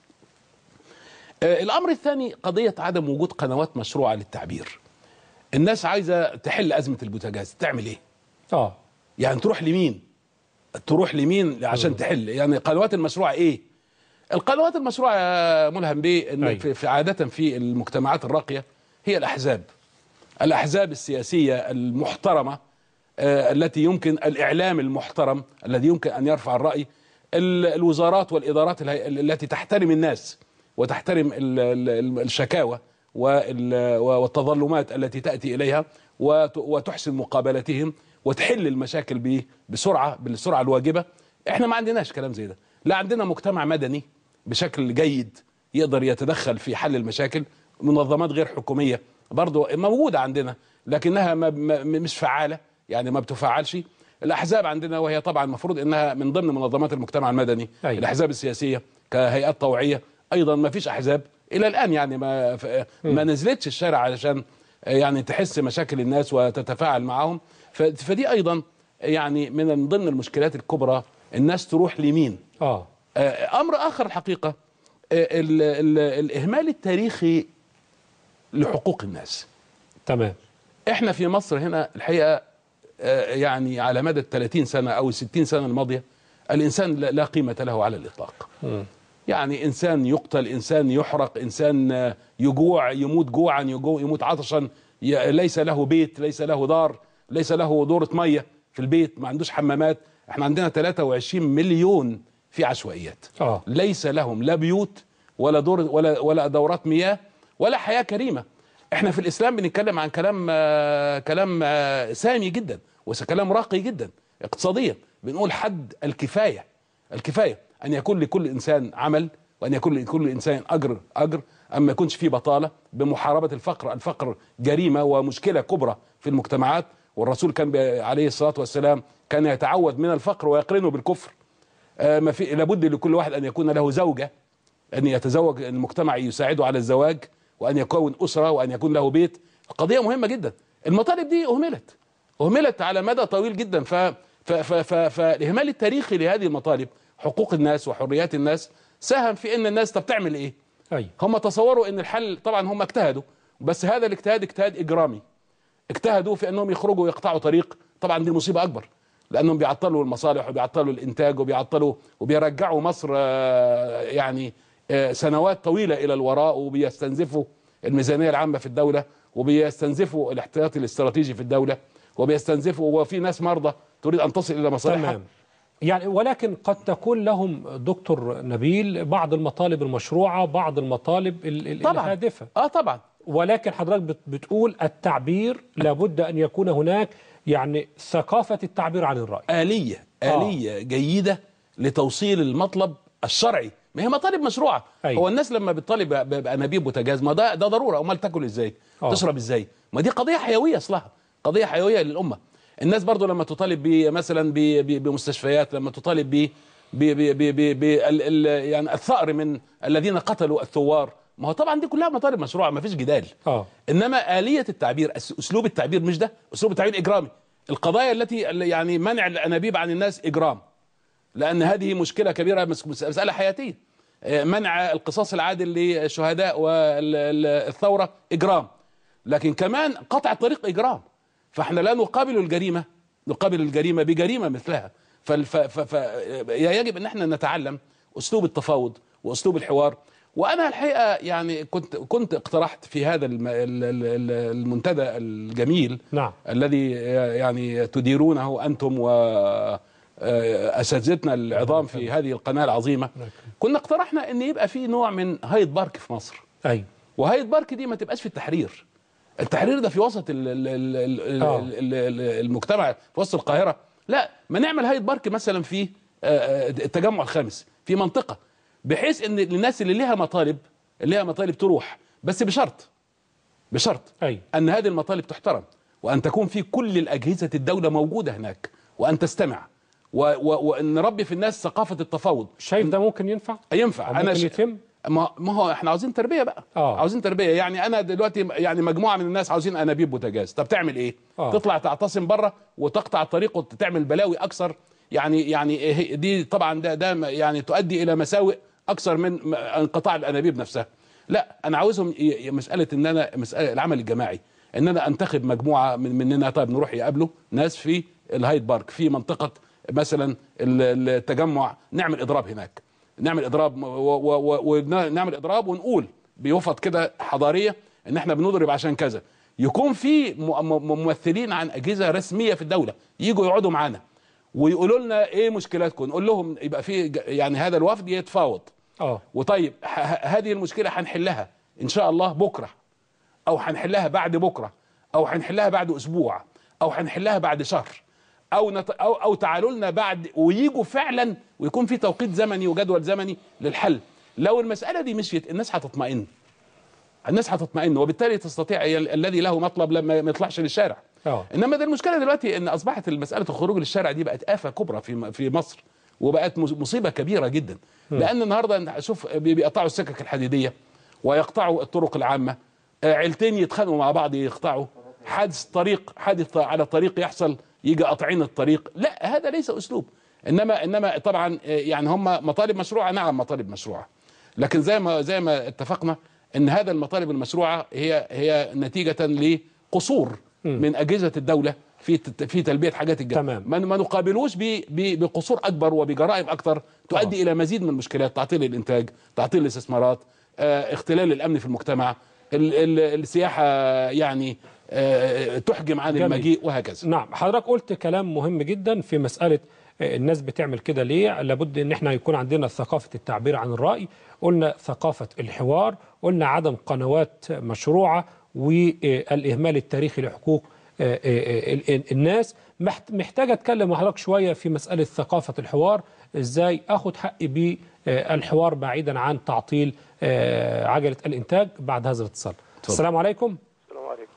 آه، الامر الثاني قضيه عدم وجود قنوات مشروعه للتعبير الناس عايزه تحل ازمه البوتاجاز تعمل ايه اه يعني تروح لمين تروح لمين عشان تحل يعني القنوات المشروعه ايه القنوات المشروعه يا ملهم بيه ان أيوة. في في عاده في المجتمعات الراقيه هي الاحزاب الاحزاب السياسيه المحترمه آه، التي يمكن الاعلام المحترم الذي يمكن ان يرفع الراي ال- الوزارات والادارات الهي- التي تحترم الناس وتحترم ال- ال- الشكاوى وال- والتظلمات التي تاتي اليها وت- وتحسن مقابلتهم وتحل المشاكل ب- بسرعه بالسرعه الواجبه احنا ما عندناش كلام زي ده لا عندنا مجتمع مدني بشكل جيد يقدر يتدخل في حل المشاكل منظمات غير حكوميه برضو موجوده عندنا لكنها ما ما مش فعاله يعني ما بتفعلش الاحزاب عندنا وهي طبعا المفروض انها من ضمن منظمات المجتمع المدني أيوة. الاحزاب السياسيه كهيئات طوعيه ايضا ما فيش احزاب الى الان يعني ما ف- ما نزلتش الشارع علشان يعني تحس مشاكل الناس وتتفاعل معهم ف- فدي ايضا يعني من ضمن المشكلات الكبرى الناس تروح لمين اه آه، امر اخر الحقيقه آه، ال- ال- الاهمال التاريخي لحقوق الناس تمام احنا في مصر هنا الحقيقه آه، يعني على مدى ال 30 سنه او ال 60 سنه الماضيه الانسان لا لا قيمه له على الاطلاق مم. يعني انسان يقتل انسان يحرق انسان آه، يجوع يموت جوعا يجوع يموت عطشا ي- ليس له بيت ليس له دار ليس له دورة مية في البيت ما عندوش حمامات احنا عندنا 23 مليون في عشوائيات اه ليس لهم لا بيوت ولا دور ولا ولا دورات مياه ولا حياه كريمه احنا في الاسلام بنتكلم عن كلام آه، كلام آه، سامي جدا وكلام راقي جدا اقتصاديا بنقول حد الكفايه الكفايه ان يكون لكل انسان عمل وان يكون لكل انسان اجر اجر اما ما يكونش في بطاله بمحاربه الفقر الفقر جريمه ومشكله كبرى في المجتمعات والرسول كان بي- عليه الصلاه والسلام كان يتعوذ من الفقر ويقرنه بالكفر آه، ما في لابد لكل واحد ان يكون له زوجه ان يتزوج المجتمع يساعده على الزواج وان يكون اسره وان يكون له بيت قضيه مهمه جدا المطالب دي اهملت اهملت على مدى طويل جدا ف ف ف ف فالاهمال التاريخي لهذه المطالب حقوق الناس وحريات الناس ساهم في ان الناس طب تعمل ايه أي. هم تصوروا ان الحل طبعا هم اجتهدوا بس هذا الاجتهاد اجتهاد اجرامي اجتهدوا في انهم يخرجوا ويقطعوا طريق طبعا دي مصيبه اكبر لانهم بيعطلوا المصالح وبيعطلوا الانتاج وبيعطلوا وبيرجعوا مصر آه، يعني آه، سنوات طويله الى الوراء وبيستنزفوا الميزانيه العامه في الدوله وبيستنزفوا الاحتياطي الاستراتيجي في الدوله وبيستنزفوا وفي ناس مرضى تريد ان تصل الى مصالحها تمام يعني ولكن قد تكون لهم دكتور نبيل بعض المطالب المشروعة بعض المطالب ال- ال- طبعا الهادفة اه طبعا ولكن حضرتك بت- بتقول التعبير لابد أن يكون هناك يعني ثقافة التعبير عن الرأي آلية آه. آلية جيدة لتوصيل المطلب الشرعي ما هي مطالب مشروعة أيوة. هو الناس لما بتطالب ب- بأنابيب بوتاجاز ما ده ده ضرورة أمال تاكل إزاي آه. تشرب إزاي ما دي قضية حيوية أصلها قضية حيوية للأمة الناس برضو لما تطالب ب- مثلا ب- ب- بمستشفيات لما تطالب ب ب ب ب ب ب ال ال يعني الثأر من الذين قتلوا الثوار ما هو طبعا دي كلها مطالب مشروعة ما فيش جدال آه. انما آلية التعبير أس- اسلوب التعبير مش ده اسلوب التعبير اجرامي القضايا التي اللي يعني منع الانابيب عن الناس اجرام لان هذه مشكله كبيره مس- مس- مساله حياتيه آه، منع القصاص العادل للشهداء والثوره اجرام لكن كمان قطع الطريق اجرام فاحنا لا نقابل الجريمه نقابل الجريمه بجريمه مثلها فالف... ف... ف... يجب ان احنا نتعلم اسلوب التفاوض واسلوب الحوار وانا الحقيقه يعني كنت كنت اقترحت في هذا الم... ال- ال- ال- المنتدى الجميل نعم الذي يعني تديرونه انتم و اساتذتنا العظام في هذه القناه العظيمه كنا اقترحنا ان يبقى في نوع من هايد بارك في مصر أي وهايد بارك دي ما تبقاش في التحرير التحرير ده في وسط ال ال ال ال آه. ال ال المجتمع في وسط القاهره لا ما نعمل هايد بارك مثلا في آه، آه، التجمع الخامس في منطقه بحيث ان الناس اللي لها مطالب اللي لها مطالب تروح بس بشرط بشرط أي. ان هذه المطالب تحترم وان تكون في كل الاجهزه الدوله موجوده هناك وان تستمع و و وان نربي في الناس ثقافه التفاوض شايف ده ممكن ينفع؟ ينفع أو ممكن يتم؟ ما ما هو احنا عاوزين تربيه بقى آه. عاوزين تربيه يعني انا دلوقتي يعني مجموعه من الناس عاوزين انابيب بوتاجاز طب تعمل ايه آه. تطلع تعتصم بره وتقطع الطريق وتعمل بلاوي اكثر يعني يعني إيه دي طبعا ده ده يعني تؤدي الى مساوئ اكثر من م- انقطاع الانابيب نفسها لا انا عاوزهم ي- ي- مساله ان انا مساله العمل الجماعي ان انا انتخب مجموعه من مننا طيب نروح يقابلوا ناس في الهايد بارك في منطقه مثلا ال- التجمع نعمل اضراب هناك نعمل اضراب ونعمل اضراب ونقول بيفط كده حضاريه ان احنا بنضرب عشان كذا يكون في م- م- ممثلين عن اجهزه رسميه في الدوله يجوا يقعدوا معانا ويقولوا لنا ايه مشكلاتكم نقول لهم يبقى في ج- يعني هذا الوفد يتفاوض اه وطيب ه- ه- هذه المشكله هنحلها ان شاء الله بكره او هنحلها بعد بكره او هنحلها بعد اسبوع او هنحلها بعد شهر او نت... او او تعالوا لنا بعد ويجوا فعلا ويكون في توقيت زمني وجدول زمني للحل لو المساله دي مشيت الناس هتطمئن الناس هتطمئن وبالتالي تستطيع ال- الذي له مطلب لما ما يطلعش للشارع اه انما ده المشكله دلوقتي ان اصبحت مساله الخروج للشارع دي بقت افه كبرى في م- في مصر وبقت مص- مصيبه كبيره جدا لان النهارده شوف بي- بيقطعوا السكك الحديديه ويقطعوا الطرق العامه آه، عيلتين يتخانقوا مع بعض يقطعوا حادث طريق حادث على الطريق يحصل يجي قاطعين الطريق لا هذا ليس اسلوب انما انما طبعا آه، يعني هم مطالب مشروعه نعم مطالب مشروعه لكن زي ما زي ما اتفقنا ان هذا المطالب المشروعه هي هي نتيجه لقصور من اجهزه الدوله في تت- في تلبيه حاجات الجو تمام. ما ما نقابلوش ب- ب- بقصور اكبر وبجرائم اكثر تؤدي الى مزيد من المشكلات تعطيل الانتاج تعطيل الاستثمارات آه، اختلال الامن في المجتمع ال- ال- السياحه يعني آه، تحجم عن جميل. المجيء وهكذا نعم حضرتك قلت كلام مهم جدا في مسألة آه، الناس بتعمل كده ليه لابد ان احنا يكون عندنا ثقافة التعبير عن الرأي قلنا ثقافة الحوار قلنا عدم قنوات مشروعة والإهمال التاريخي لحقوق آه، آه، ال- ال- الناس محت- محتاج اتكلم مع حضرتك شويه في مساله ثقافه الحوار ازاي اخد حقي بالحوار بعيدا عن تعطيل آه، عجله الانتاج بعد هذا الاتصال السلام عليكم السلام عليكم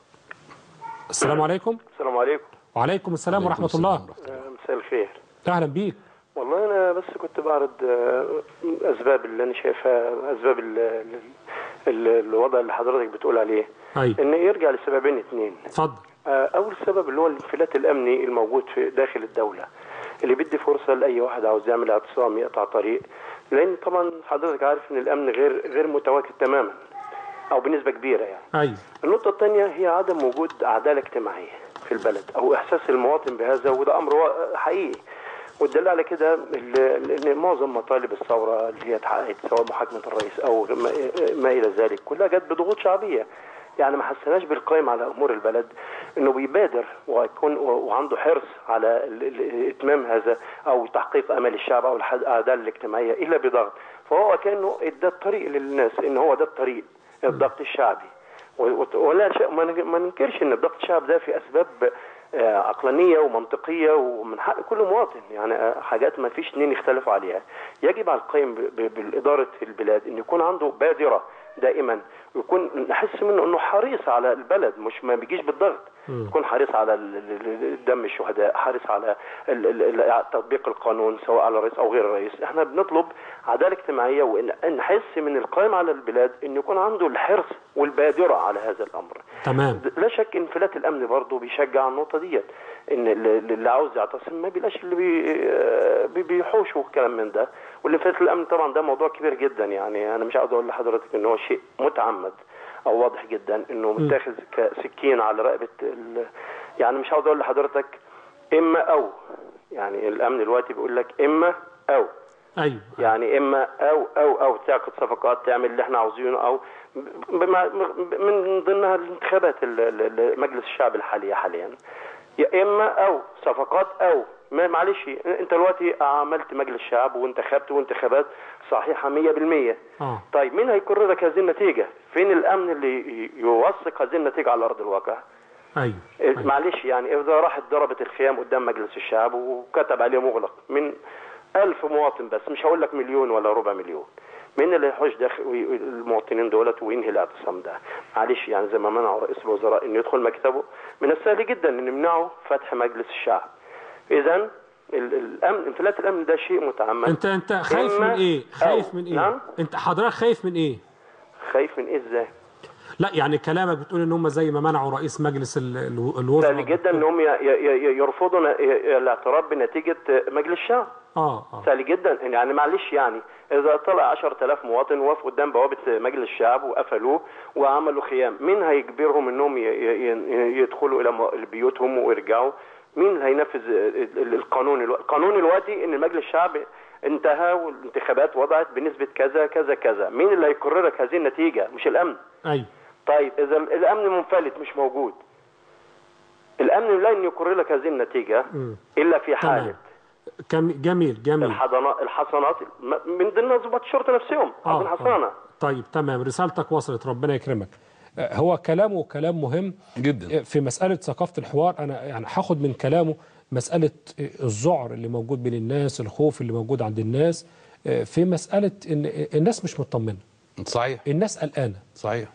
السلام عليكم السلام عليكم وعليكم السلام ورحمه الله آه، مساء الخير اهلا بيك والله انا بس كنت بعرض آه، اسباب اللي انا شايفها اسباب ال- ال- ال- الوضع اللي حضرتك بتقول عليه ايوه ان يرجع لسببين اتنين اتفضل آه، اول سبب اللي هو الانفلات الامني الموجود في داخل الدوله اللي بيدي فرصه لاي واحد عاوز يعمل اعتصام يقطع طريق لان طبعا حضرتك عارف ان الامن غير غير متواجد تماما او بنسبه كبيره يعني ايوه النقطة الثانية هي عدم وجود عدالة اجتماعية في البلد أو إحساس المواطن بهذا وده أمر وا- حقيقي والدليل على كده ال- ان معظم مطالب الثوره اللي هي اتحققت سواء محاكمه الرئيس او ما, ما الى ذلك كلها جت بضغوط شعبيه يعني ما حسناش بالقائم على امور البلد انه بيبادر ويكون وعنده حرص على ال- ال- اتمام هذا او تحقيق امال الشعب او الح- العداله الاجتماعيه الا بضغط فهو كانه ادى الطريق للناس ان هو ده الطريق الضغط الشعبي و- و- ولا شيء ما نج- ما ننكرش ان الضغط الشعب ده في اسباب آه، عقلانيه ومنطقيه ومن حق كل مواطن يعني آه، حاجات ما فيش اثنين يختلفوا عليها يجب على القائم ب- ب- بالاداره البلاد ان يكون عنده بادره دائما ويكون نحس منه انه حريص على البلد مش ما بيجيش بالضغط يكون حريص على ال- ال- ال- دم الشهداء حريص على ال- ال- ال- تطبيق القانون سواء على الرئيس او غير الرئيس احنا بنطلب عداله اجتماعيه وان نحس من القائم على البلاد ان يكون عنده الحرص والبادره على هذا الامر تمام لا شك انفلات الامن برضه بيشجع النقطه ديت ان اللي اللي عاوز يعتصم ما بيلاقيش اللي بي بي- بيحوشه والكلام من ده والانفلات الامن طبعا ده موضوع كبير جدا يعني انا مش عاوز اقول لحضرتك ان هو شيء متعمد او واضح جدا انه متاخذ كسكين على رقبه ال... يعني مش عاوز اقول لحضرتك اما او يعني الامن دلوقتي بيقول لك اما او ايوه يعني اما او او او تعقد صفقات تعمل اللي احنا عاوزينه او بما من ضمنها الانتخابات ال- ال- ال- مجلس الشعب الحاليه حاليا يا اما او صفقات او ما معلش انت دلوقتي عملت مجلس شعب وانتخبت وانتخابات صحيحه 100% اه طيب مين هيقرر لك هذه النتيجه؟ فين الامن اللي ي- يوثق هذه النتيجه على ارض الواقع؟ ايوه إيه، معلش يعني إذا راحت ضربت الخيام قدام مجلس الشعب وكتب عليه مغلق من ألف مواطن بس مش هقول لك مليون ولا ربع مليون مين اللي يحوش داخل وي- المواطنين دولت وينهي الاعتصام ده معلش يعني زي ما منعوا رئيس الوزراء انه يدخل مكتبه من السهل جدا ان يمنعوا فتح مجلس الشعب اذا ال- الامن انفلات الامن ده شيء متعمد انت انت خايف من إما ايه خايف أو. من ايه نعم انت حضرتك خايف من ايه خايف من ايه ازاي لا يعني كلامك بتقول ان هم زي ما منعوا رئيس مجلس ال- ال- الوزراء سهل جدا ان هم ي- ي- ي- يرفضوا ن- ي- الاعتراف بنتيجه مجلس الشعب اه اه سهل جدا يعني معلش يعني اذا طلع 10000 مواطن وقفوا قدام بوابه مجلس الشعب وقفلوه وعملوا خيام مين هيجبرهم انهم ي- ي- يدخلوا الى م- بيوتهم ويرجعوا مين اللي هينفذ ال- ال- القانون الو- القانون دلوقتي ان مجلس الشعب انتهى والانتخابات وضعت بنسبه كذا كذا كذا مين اللي هيقرر لك هذه النتيجه مش الامن ايوه طيب اذا الامن منفلت مش موجود الامن لن يقرر لك هذه النتيجه مم. الا في حاله تمام كم- جميل جميل الحضانات الحصانات م- من ضمنها ضباط الشرطه نفسهم عاوزين حصانه طيب تمام رسالتك وصلت ربنا يكرمك آه، هو كلامه كلام مهم جدا في مسألة ثقافة الحوار أنا يعني هاخد من كلامه مسألة آه، الذعر اللي موجود بين الناس الخوف اللي موجود عند الناس آه، في مسألة إن الناس مش مطمنة صحيح الناس قلقانة صحيح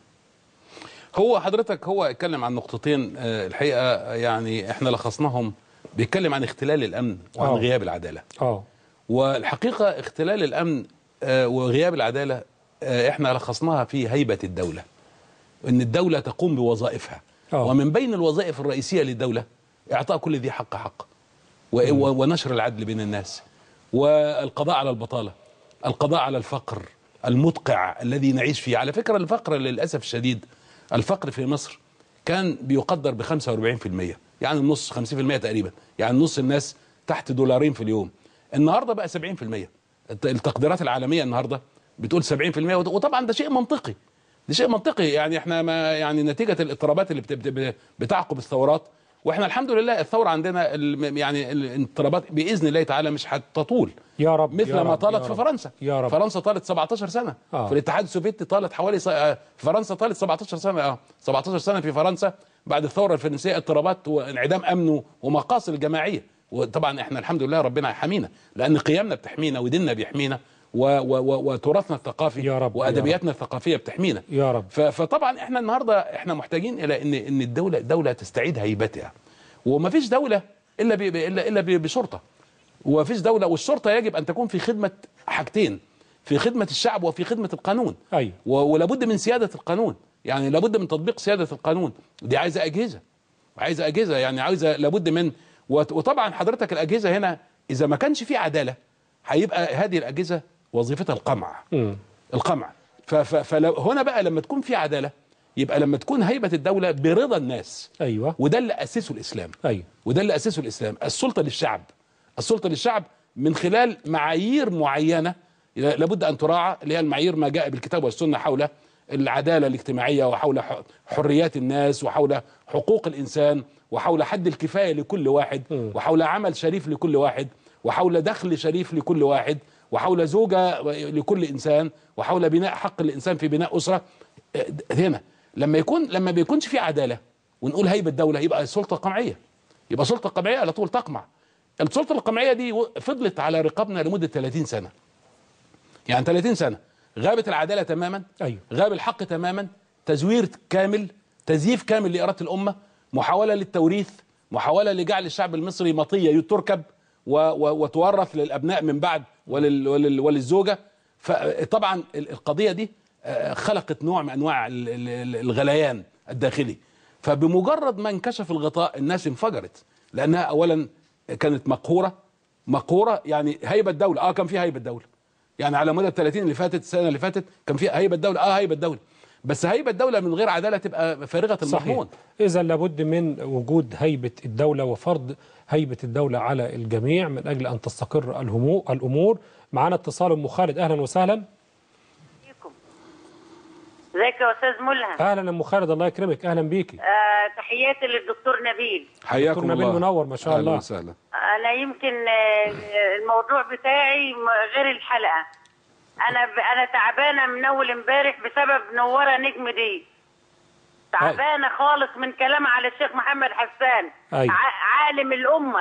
هو حضرتك هو اتكلم عن نقطتين آه، الحقيقه آه، يعني احنا لخصناهم بيتكلم عن اختلال الامن وعن آه. غياب العداله اه والحقيقه اختلال الامن آه، وغياب العداله آه، احنا لخصناها في هيبه الدوله ان الدوله تقوم بوظائفها آه. ومن بين الوظائف الرئيسيه للدوله اعطاء كل ذي حق حق و- و- ونشر العدل بين الناس والقضاء على البطاله القضاء على الفقر المدقع الذي نعيش فيه على فكره الفقر للاسف الشديد الفقر في مصر كان بيقدر ب 45% يعني النص 50% تقريبا يعني نص الناس تحت دولارين في اليوم النهارده بقى 70% الت- التقديرات العالميه النهارده بتقول 70% وط- وطبعا ده شيء منطقي ده شيء منطقي يعني احنا ما يعني نتيجه الاضطرابات اللي بت- بت- بتعقب الثورات واحنا الحمد لله الثوره عندنا ال- يعني الاضطرابات باذن الله تعالى مش هتطول يا رب مثل يا ما رب، طالت يا في رب. فرنسا يا رب. فرنسا طالت 17 سنه آه. في الاتحاد السوفيتي طالت حوالي س- آه، في فرنسا طالت 17 سنه اه 17 سنه في فرنسا بعد الثوره الفرنسيه اضطرابات وانعدام امن ومقاصد الجماعيه وطبعا احنا الحمد لله ربنا يحمينا لان قيمنا بتحمينا وديننا بيحمينا و و و وتراثنا الثقافي يا رب، يا وادبياتنا الثقافيه بتحمينا يا رب ف- فطبعا احنا النهارده احنا محتاجين الى ان ان الدوله الدوله تستعيد هيبتها ومفيش دوله الا ب- ب- الا الا ب- بشرطه ومفيش دوله والشرطه يجب ان تكون في خدمه حاجتين في خدمه الشعب وفي خدمه القانون ايوه و- ولابد من سياده القانون يعني لابد من تطبيق سياده القانون دي عايزه اجهزه عايزه اجهزه يعني عايزه لابد من وت- وطبعا حضرتك الاجهزه هنا اذا ما كانش في عداله هيبقى هذه الاجهزه وظيفتها القمع مم. القمع ف- ف- فلو هنا بقى لما تكون في عداله يبقى لما تكون هيبه الدوله برضا الناس ايوه وده اللي اسسه الاسلام ايوه وده اللي اسسه الاسلام السلطه للشعب السلطه للشعب من خلال معايير معينه لابد ان تراعى اللي هي المعايير ما جاء بالكتاب والسنه حول العداله الاجتماعيه وحول ح- حريات الناس وحول حقوق الانسان وحول حد الكفايه لكل واحد وحول عمل شريف لكل واحد وحول دخل شريف لكل واحد وحول زوجه لكل انسان وحول بناء حق الانسان في بناء اسره آه، هنا لما يكون لما بيكونش في عداله ونقول هيبه الدوله يبقى السلطه قمعيه يبقى سلطه قمعيه على طول تقمع السلطه القمعيه دي و- فضلت على رقابنا لمده 30 سنه يعني 30 سنه غابت العداله تماما ايوه غاب الحق تماما تزوير كامل تزييف كامل لاراده الامه محاوله للتوريث محاوله لجعل الشعب المصري مطيه تركب و و وتورث للابناء من بعد ولل ولل وللزوجه فطبعا ال- القضيه دي آه، خلقت نوع من انواع ال- ال- ال- الغليان الداخلي فبمجرد ما انكشف الغطاء الناس انفجرت لانها اولا كانت مقهوره مقهوره يعني هيبه الدوله اه كان في هيبه الدوله يعني على مدى ال 30 اللي فاتت السنه اللي فاتت كان في هيبه الدوله اه هيبه الدوله بس هيبه الدوله من غير عداله تبقى فارغه صحيح المضمون إذا لابد من وجود هيبة الدولة وفرض هيبة الدولة على الجميع من أجل أن تستقر الهمو الأمور معنا اتصال أم خالد أهلا وسهلا ازيك يا استاذ ملهم أهلا أم خالد الله يكرمك أهلا بيكي آه تحياتي للدكتور نبيل حياكم دكتور نبيل الله منور ما شاء أهلا الله وسهلا انا يمكن آه، الموضوع بتاعي م- غير الحلقه انا ب... انا تعبانه من اول امبارح بسبب نوره نجم دي تعبانه خالص من كلام على الشيخ محمد حسان أيوة. ع... عالم الامه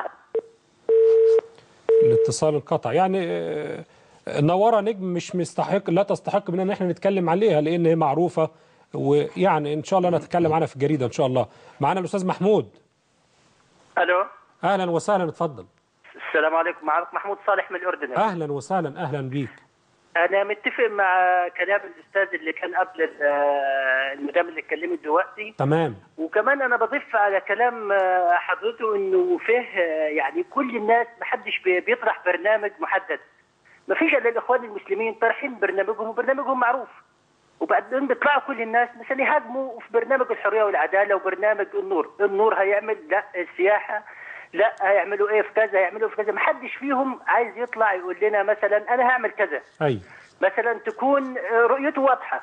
الاتصال انقطع يعني آه، نوارة نجم مش مستحق لا تستحق مننا ان احنا نتكلم عليها لان هي معروفة ويعني ان شاء الله نتكلم عنها في الجريدة ان شاء الله معنا الاستاذ محمود الو اهلا وسهلا اتفضل السلام عليكم معك محمود صالح من الاردن اهلا وسهلا اهلا بيك انا متفق مع كلام الاستاذ اللي كان قبل ال- المدام اللي اتكلمت دلوقتي تمام وكمان انا بضيف على كلام آه، حضرته انه فيه آه، يعني كل الناس محدش بي- بيطرح برنامج محدد ما فيش الا الاخوان المسلمين طارحين برنامجهم وبرنامجهم معروف وبعدين بيطلعوا كل الناس مثلا يهاجموا في برنامج الحريه والعداله وبرنامج النور، النور هيعمل لا السياحه لا هيعملوا ايه في كذا هيعملوا في كذا ما حدش فيهم عايز يطلع يقول لنا مثلا انا هعمل كذا ايوه مثلا تكون آه، رؤيته واضحه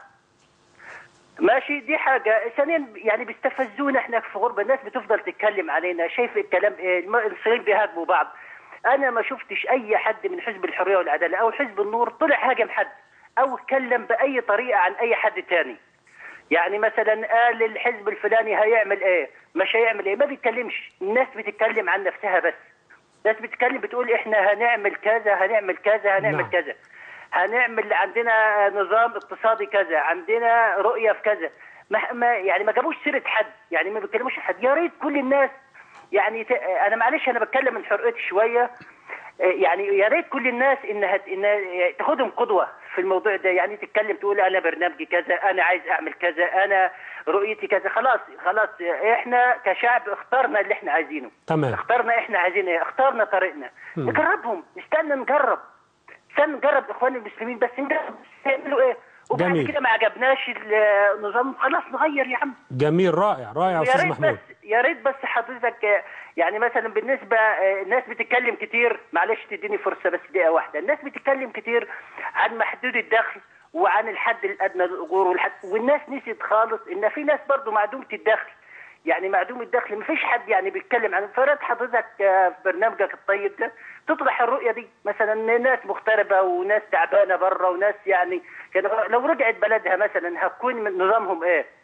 ماشي دي حاجة ثانيا يعني بيستفزونا احنا في غربة الناس بتفضل تتكلم علينا شايف الكلام ايه الم- المصريين بيهاجموا بعض انا ما شفتش اي حد من حزب الحرية والعدالة او حزب النور طلع هاجم حد او اتكلم باي طريقة عن اي حد تاني يعني مثلا قال الحزب الفلاني هيعمل ايه مش هيعمل ايه ما بيتكلمش الناس بتتكلم عن نفسها بس ناس بتتكلم بتقول احنا هنعمل كذا هنعمل كذا هنعمل نعم. كذا هنعمل عندنا نظام اقتصادي كذا عندنا رؤية في كذا ما ما يعني ما جابوش سيرة حد يعني ما بيتكلموش عن حد يا ريت كل الناس يعني ت... انا معلش انا بتكلم من حرقتي شوية يعني يا ريت كل الناس انها انها تاخدهم قدوه في الموضوع ده يعني تتكلم تقول انا برنامجي كذا انا عايز اعمل كذا انا رؤيتي كذا خلاص خلاص احنا كشعب اخترنا اللي احنا عايزينه تمام اخترنا احنا عايزين ايه اخترنا طريقنا مم. نجربهم نستنى نجرب استنى نجرب اخوان المسلمين بس نجرب يعملوا ايه وبعد جميل. كده ما عجبناش النظام خلاص نغير يا عم جميل رائع رائع يا يا استاذ ريت محمود بس يا ريت بس حضرتك آه، يعني مثلا بالنسبه آه، الناس بتتكلم كتير معلش تديني فرصه بس دقيقه واحده الناس بتتكلم كتير عن محدود الدخل وعن الحد الادنى للاجور والحد والناس نسيت خالص ان في ناس برضو معدومه الدخل يعني معدوم الدخل مفيش حد يعني بيتكلم عن فرد حضرتك آه، في برنامجك الطيب ده تطرح الرؤيه دي مثلا ناس مغتربه وناس تعبانه بره وناس يعني كانوا لو رجعت بلدها مثلا هتكون من نظامهم ايه؟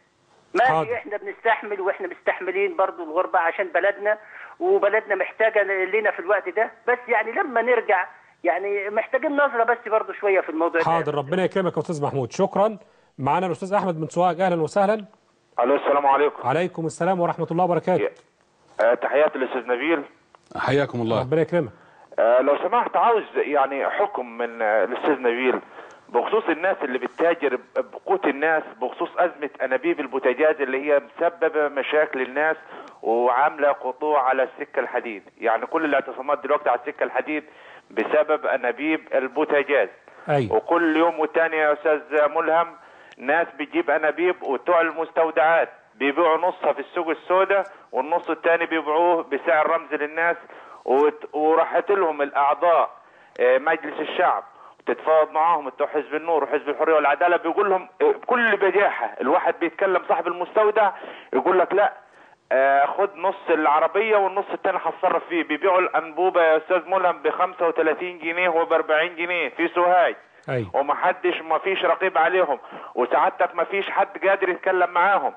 ماشي حاضر. احنا بنستحمل واحنا مستحملين برضو الغربة عشان بلدنا وبلدنا محتاجة لنا في الوقت ده بس يعني لما نرجع يعني محتاجين نظرة بس برضو شوية في الموضوع ده حاضر ربنا يكرمك يا استاذ محمود شكرا معانا الاستاذ احمد من سوهاج اهلا وسهلا الو السلام عليكم عليكم السلام ورحمه الله وبركاته آه تحياتي للاستاذ نبيل حياكم الله ربنا يكرمك آه لو سمحت عاوز يعني حكم من آه الاستاذ نبيل بخصوص الناس اللي بتتاجر ب- بقوت الناس بخصوص ازمه انابيب البوتاجاز اللي هي مسببه مشاكل الناس وعامله قطوع على السكه الحديد يعني كل الاعتصامات دلوقتي على السكه الحديد بسبب انابيب البوتاجاز ايوه وكل يوم والتاني يا استاذ ملهم ناس بتجيب انابيب وبتوع المستودعات بيبيعوا نصها في السوق السوداء والنص التاني بيبيعوه بسعر رمزي للناس وت- وراحت لهم الاعضاء آه، مجلس الشعب تتفاوض معاهم بتوع حزب النور وحزب الحريه والعداله بيقول لهم آه، بكل بجاحه الواحد بيتكلم صاحب المستودع يقول لك لا آه، خد نص العربيه والنص التاني هتصرف فيه بيبيعوا الانبوبه يا استاذ ملهم ب 35 جنيه وب 40 جنيه في سوهاج ايوه ومحدش ما فيش رقيب عليهم وسعادتك ما فيش حد قادر يتكلم معاهم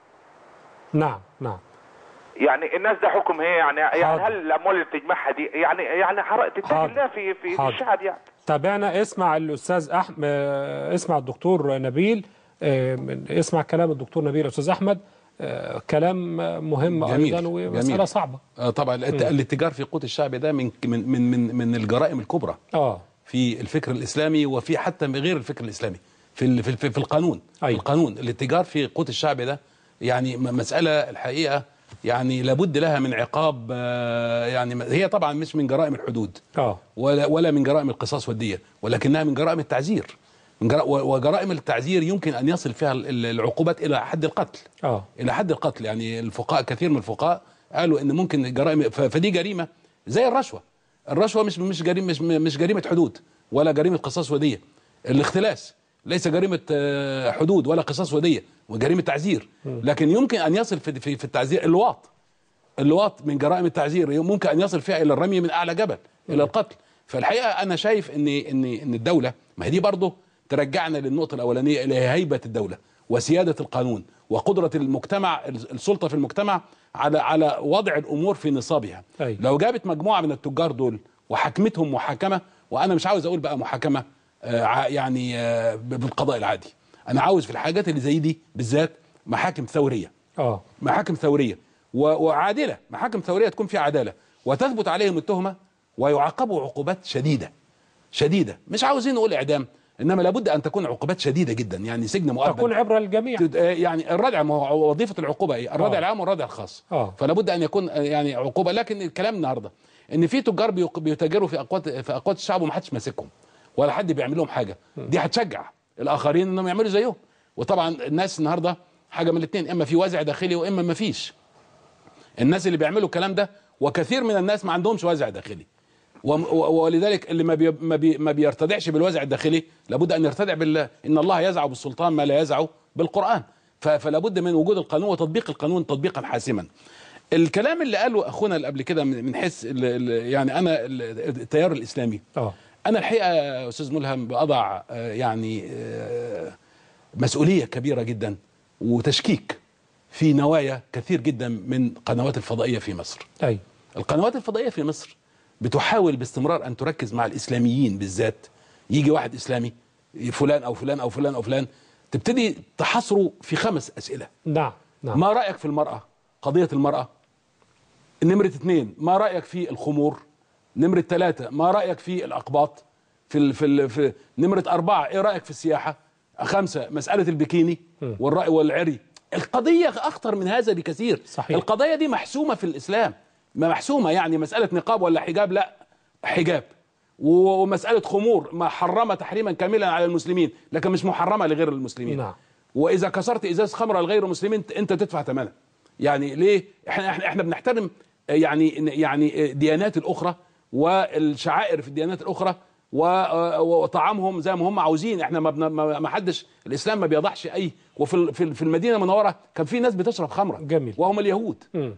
نعم نعم يعني الناس ده حكم هي يعني يعني حاضر. هل الاموال اللي بتجمعها دي يعني يعني حرق تتقي حاضر. الله في في, في حاضر. الشعب يعني تابعنا اسمع الاستاذ احمد اسمع الدكتور نبيل آه، من- اسمع كلام الدكتور نبيل استاذ احمد آه، كلام مهم جميل، ايضا ومساله جميل. صعبه آه طبعا الات- الاتجار في قوت الشعب ده من من من من, من الجرائم الكبرى اه في الفكر الاسلامي وفي حتى غير الفكر الاسلامي في ال- في, في, في القانون أيوة. القانون الاتجار في قوت الشعب ده يعني م- مساله الحقيقه يعني لابد لها من عقاب آه، يعني م- هي طبعا مش من جرائم الحدود اه ولا ولا من جرائم القصاص والديه ولكنها من جرائم التعزير من جرا- و- وجرائم التعزير يمكن ان يصل فيها ال- ال- العقوبات الى حد القتل اه الى حد القتل يعني الفقهاء كثير من الفقهاء قالوا ان ممكن جرائم ف- فدي جريمه زي الرشوه الرشوه مش مش جريمه مش مش جريمه حدود ولا جريمه قصاص وديه الاختلاس ليس جريمه آه، حدود ولا قصاص وديه وجريمه تعزير لكن يمكن ان يصل في في, في التعزير اللواط اللواط من جرائم التعزير ممكن ان يصل فيها الى الرمي من اعلى جبل الى القتل فالحقيقه انا شايف ان ان ان الدوله ما هي دي برضه ترجعنا للنقطه الاولانيه اللي هي هيبه الدوله وسياده القانون وقدره المجتمع السلطه في المجتمع على على وضع الامور في نصابها أيوة. لو جابت مجموعه من التجار دول وحكمتهم محاكمه وانا مش عاوز اقول بقى محاكمه آه، ع- يعني آه، بالقضاء العادي انا عاوز في الحاجات اللي زي دي بالذات محاكم ثوريه اه محاكم ثوريه و- وعادله محاكم ثوريه تكون فيها عداله وتثبت عليهم التهمه ويعاقبوا عقوبات شديده شديده مش عاوزين نقول اعدام انما لابد ان تكون عقوبات شديده جدا يعني سجن مؤبد تكون عبره للجميع تد- آه، يعني الردع ما هو وظيفه العقوبه ايه؟ الردع آه. العام والردع الخاص اه فلا بد ان يكون آه، يعني عقوبه لكن الكلام النهارده ان في تجار بيق- بيتاجروا في اقوات في اقوات الشعب وما حدش ماسكهم ولا حد بيعمل لهم حاجه دي هتشجع الاخرين انهم يعملوا زيهم وطبعا الناس النهارده حاجه من الاثنين اما في وازع داخلي واما ما فيش الناس اللي بيعملوا الكلام ده وكثير من الناس ما عندهمش وازع داخلي وم- و- ولذلك اللي ما بي ما, بي ما بيرتدعش بالوازع الداخلي لابد ان يرتدع بالله ان الله يزع بالسلطان ما لا يزع بالقران ف- فلا بد من وجود القانون وتطبيق القانون تطبيقا حاسما الكلام اللي قاله اخونا اللي قبل كده من من حيث ال- ال- يعني انا ال- التيار الاسلامي اه انا الحقيقه يا استاذ ملهم بضع آه، يعني آه، مسؤوليه كبيره جدا وتشكيك في نوايا كثير جدا من قنوات الفضائيه في مصر اي القنوات الفضائيه في مصر بتحاول باستمرار ان تركز مع الاسلاميين بالذات يجي واحد اسلامي فلان او فلان او فلان او فلان تبتدي تحصره في خمس اسئله نعم نعم ما رايك في المراه قضيه المراه نمره اثنين ما رايك في الخمور نمره ثلاثه ما رايك في الاقباط في ال في, ال في نمره اربعه ايه رايك في السياحه خمسه مساله البكيني والراي والعري القضيه اخطر من هذا بكثير صحيح. القضيه دي محسومه في الاسلام ما محسومه يعني مساله نقاب ولا حجاب لا حجاب و- ومساله خمور محرمه تحريما كاملا على المسلمين لكن مش محرمه لغير المسلمين نعم. واذا كسرت ازاز خمره لغير مسلمين انت تدفع ثمنها يعني ليه احنا احنا احنا بنحترم يعني يعني الديانات الاخرى والشعائر في الديانات الاخرى و- وطعامهم زي ما هم عاوزين احنا ما بن- ما ما حدش الاسلام ما بيضحش اي وفي ال- في ال- في المدينه المنوره كان في ناس بتشرب خمره جميل. وهم اليهود مم.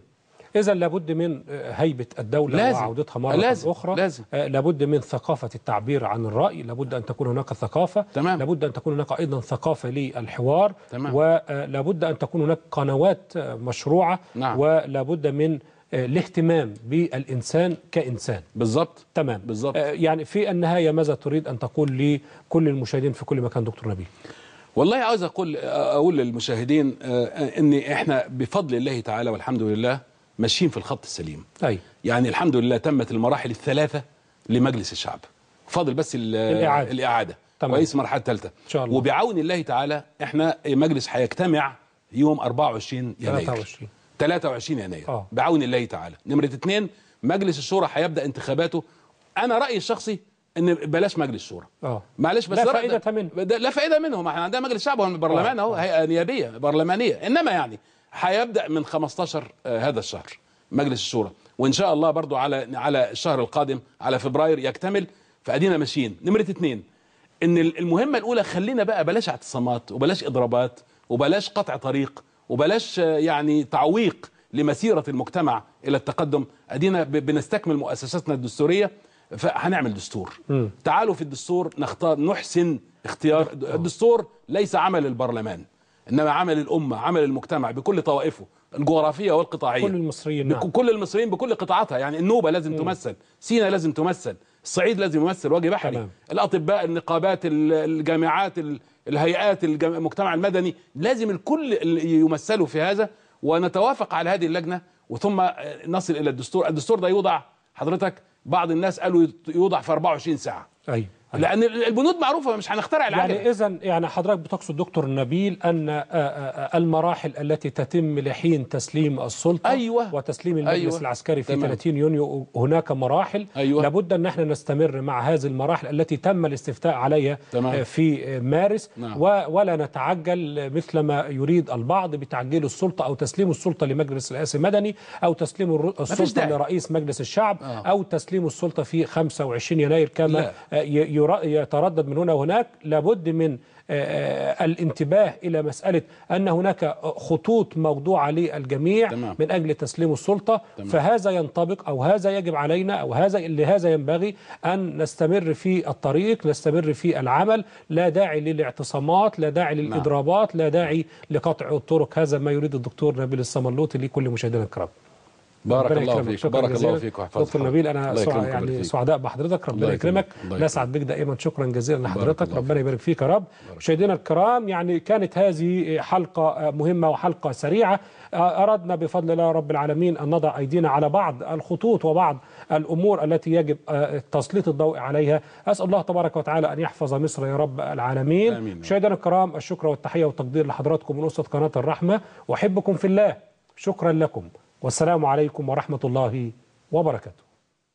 اذا لابد من آه، هيبه الدوله لازم. وعودتها مره لازم. اخرى لازم. آه، لابد من ثقافه التعبير عن الراي لابد ان تكون هناك ثقافه تمام. لابد ان تكون هناك ايضا ثقافه للحوار تمام. ولابد ان تكون هناك قنوات آه، مشروعه نعم. ولابد من آه، الاهتمام بالانسان كانسان بالظبط تمام بالظبط. آه، يعني في النهايه ماذا تريد ان تقول لكل المشاهدين في كل مكان دكتور نبيل والله عاوز اقول اقول للمشاهدين آه، ان احنا بفضل الله تعالى والحمد لله ماشيين في الخط السليم اي يعني الحمد لله تمت المراحل الثلاثه لمجلس الشعب فاضل بس ال- الإعادة. الاعاده تمام. كويس المرحله الثالثه ان شاء الله وبعون الله تعالى احنا مجلس هيجتمع يوم 24 يناير 23 23 يناير آه. بعون الله تعالى نمرة اثنين مجلس الشورى هيبدا انتخاباته انا رايي الشخصي ان بلاش مجلس شورى اه معلش بس لا ده- فائدة منه. ده- لا فائده منه ما احنا عندنا مجلس شعب والبرلمان اهو هيئه نيابيه برلمانيه انما يعني هيبدا من 15 آه، هذا الشهر مجلس الشورى وان شاء الله برضو على على الشهر القادم على فبراير يكتمل فادينا ماشيين نمره اثنين ان المهمه الاولى خلينا بقى بلاش اعتصامات وبلاش اضرابات وبلاش قطع طريق وبلاش آه، يعني تعويق لمسيره المجتمع الى التقدم ادينا ب- بنستكمل مؤسساتنا الدستوريه فهنعمل دستور مم. تعالوا في الدستور نختار نحسن اختيار الدستور ليس عمل البرلمان انما عمل الامه عمل المجتمع بكل طوائفه الجغرافيه والقطاعيه كل المصريين بك- نعم كل المصريين بكل قطاعاتها يعني النوبه لازم تمثل سينا لازم تمثل الصعيد لازم يمثل وجه بحري تمام. الاطباء النقابات ال- الجامعات ال- الهيئات الجم- المجتمع المدني لازم الكل ال- يمثلوا في هذا ونتوافق على هذه اللجنه وثم آه، نصل الى الدستور الدستور ده يوضع حضرتك بعض الناس قالوا يت- يوضع في 24 ساعه اي لان البنود معروفه مش هنخترع العجله يعني اذا يعني حضرتك بتقصد دكتور نبيل ان آه، آه، آه، المراحل التي تتم لحين تسليم السلطه أيوة. وتسليم المجلس أيوة. العسكري في تمام. 30 يونيو هناك مراحل أيوة. لابد ان احنا نستمر مع هذه المراحل التي تم الاستفتاء عليها تمام. آه، في آه، مارس نعم. و- ولا نتعجل مثل ما يريد البعض بتعجيل السلطه او تسليم السلطه لمجلس الرئاسي المدني او تسليم الر- السلطه داعي. لرئيس مجلس الشعب آه. او تسليم السلطه في 25 يناير كما لا. آه، ي- يرا- يتردد من هنا وهناك لابد من آه، آه، الانتباه الى مساله ان هناك خطوط موضوعه للجميع تمام. من اجل تسليم السلطه تمام. فهذا ينطبق او هذا يجب علينا او هذا لهذا ينبغي ان نستمر في الطريق نستمر في العمل لا داعي للاعتصامات لا داعي للاضرابات لا داعي لقطع الطرق هذا ما يريد الدكتور نبيل الصملوطي لكل مشاهدينا الكرام بارك ربنا الله يكرمك. فيك شكراً بارك الله جزيلاً. فيك ويحفظك دكتور نبيل انا الله سع... يكرمك ويبارك يعني فيك. سعداء بحضرتك ربنا الله يكرمك يكرمك. الله نسعد بك دائما شكرا جزيلا لحضرتك الله ربنا يبارك فيك يا رب مشاهدينا الكرام يعني كانت هذه حلقه مهمه وحلقه سريعه اردنا بفضل الله رب العالمين ان نضع ايدينا على بعض الخطوط وبعض الامور التي يجب آه، تسليط الضوء عليها اسال الله تبارك وتعالى ان يحفظ مصر يا رب العالمين آمين. مشاهدينا الكرام الشكر والتحيه والتقدير لحضراتكم من اسره قناه الرحمه واحبكم في الله شكرا لكم والسلام عليكم ورحمه الله وبركاته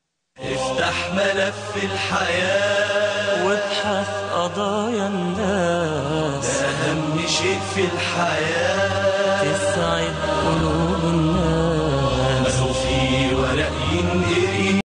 افتح ملف الحياة وابحث قضايا الناس ده أهم شيء في الحياة تسعد قلوب الناس ما هو في ورق ينقري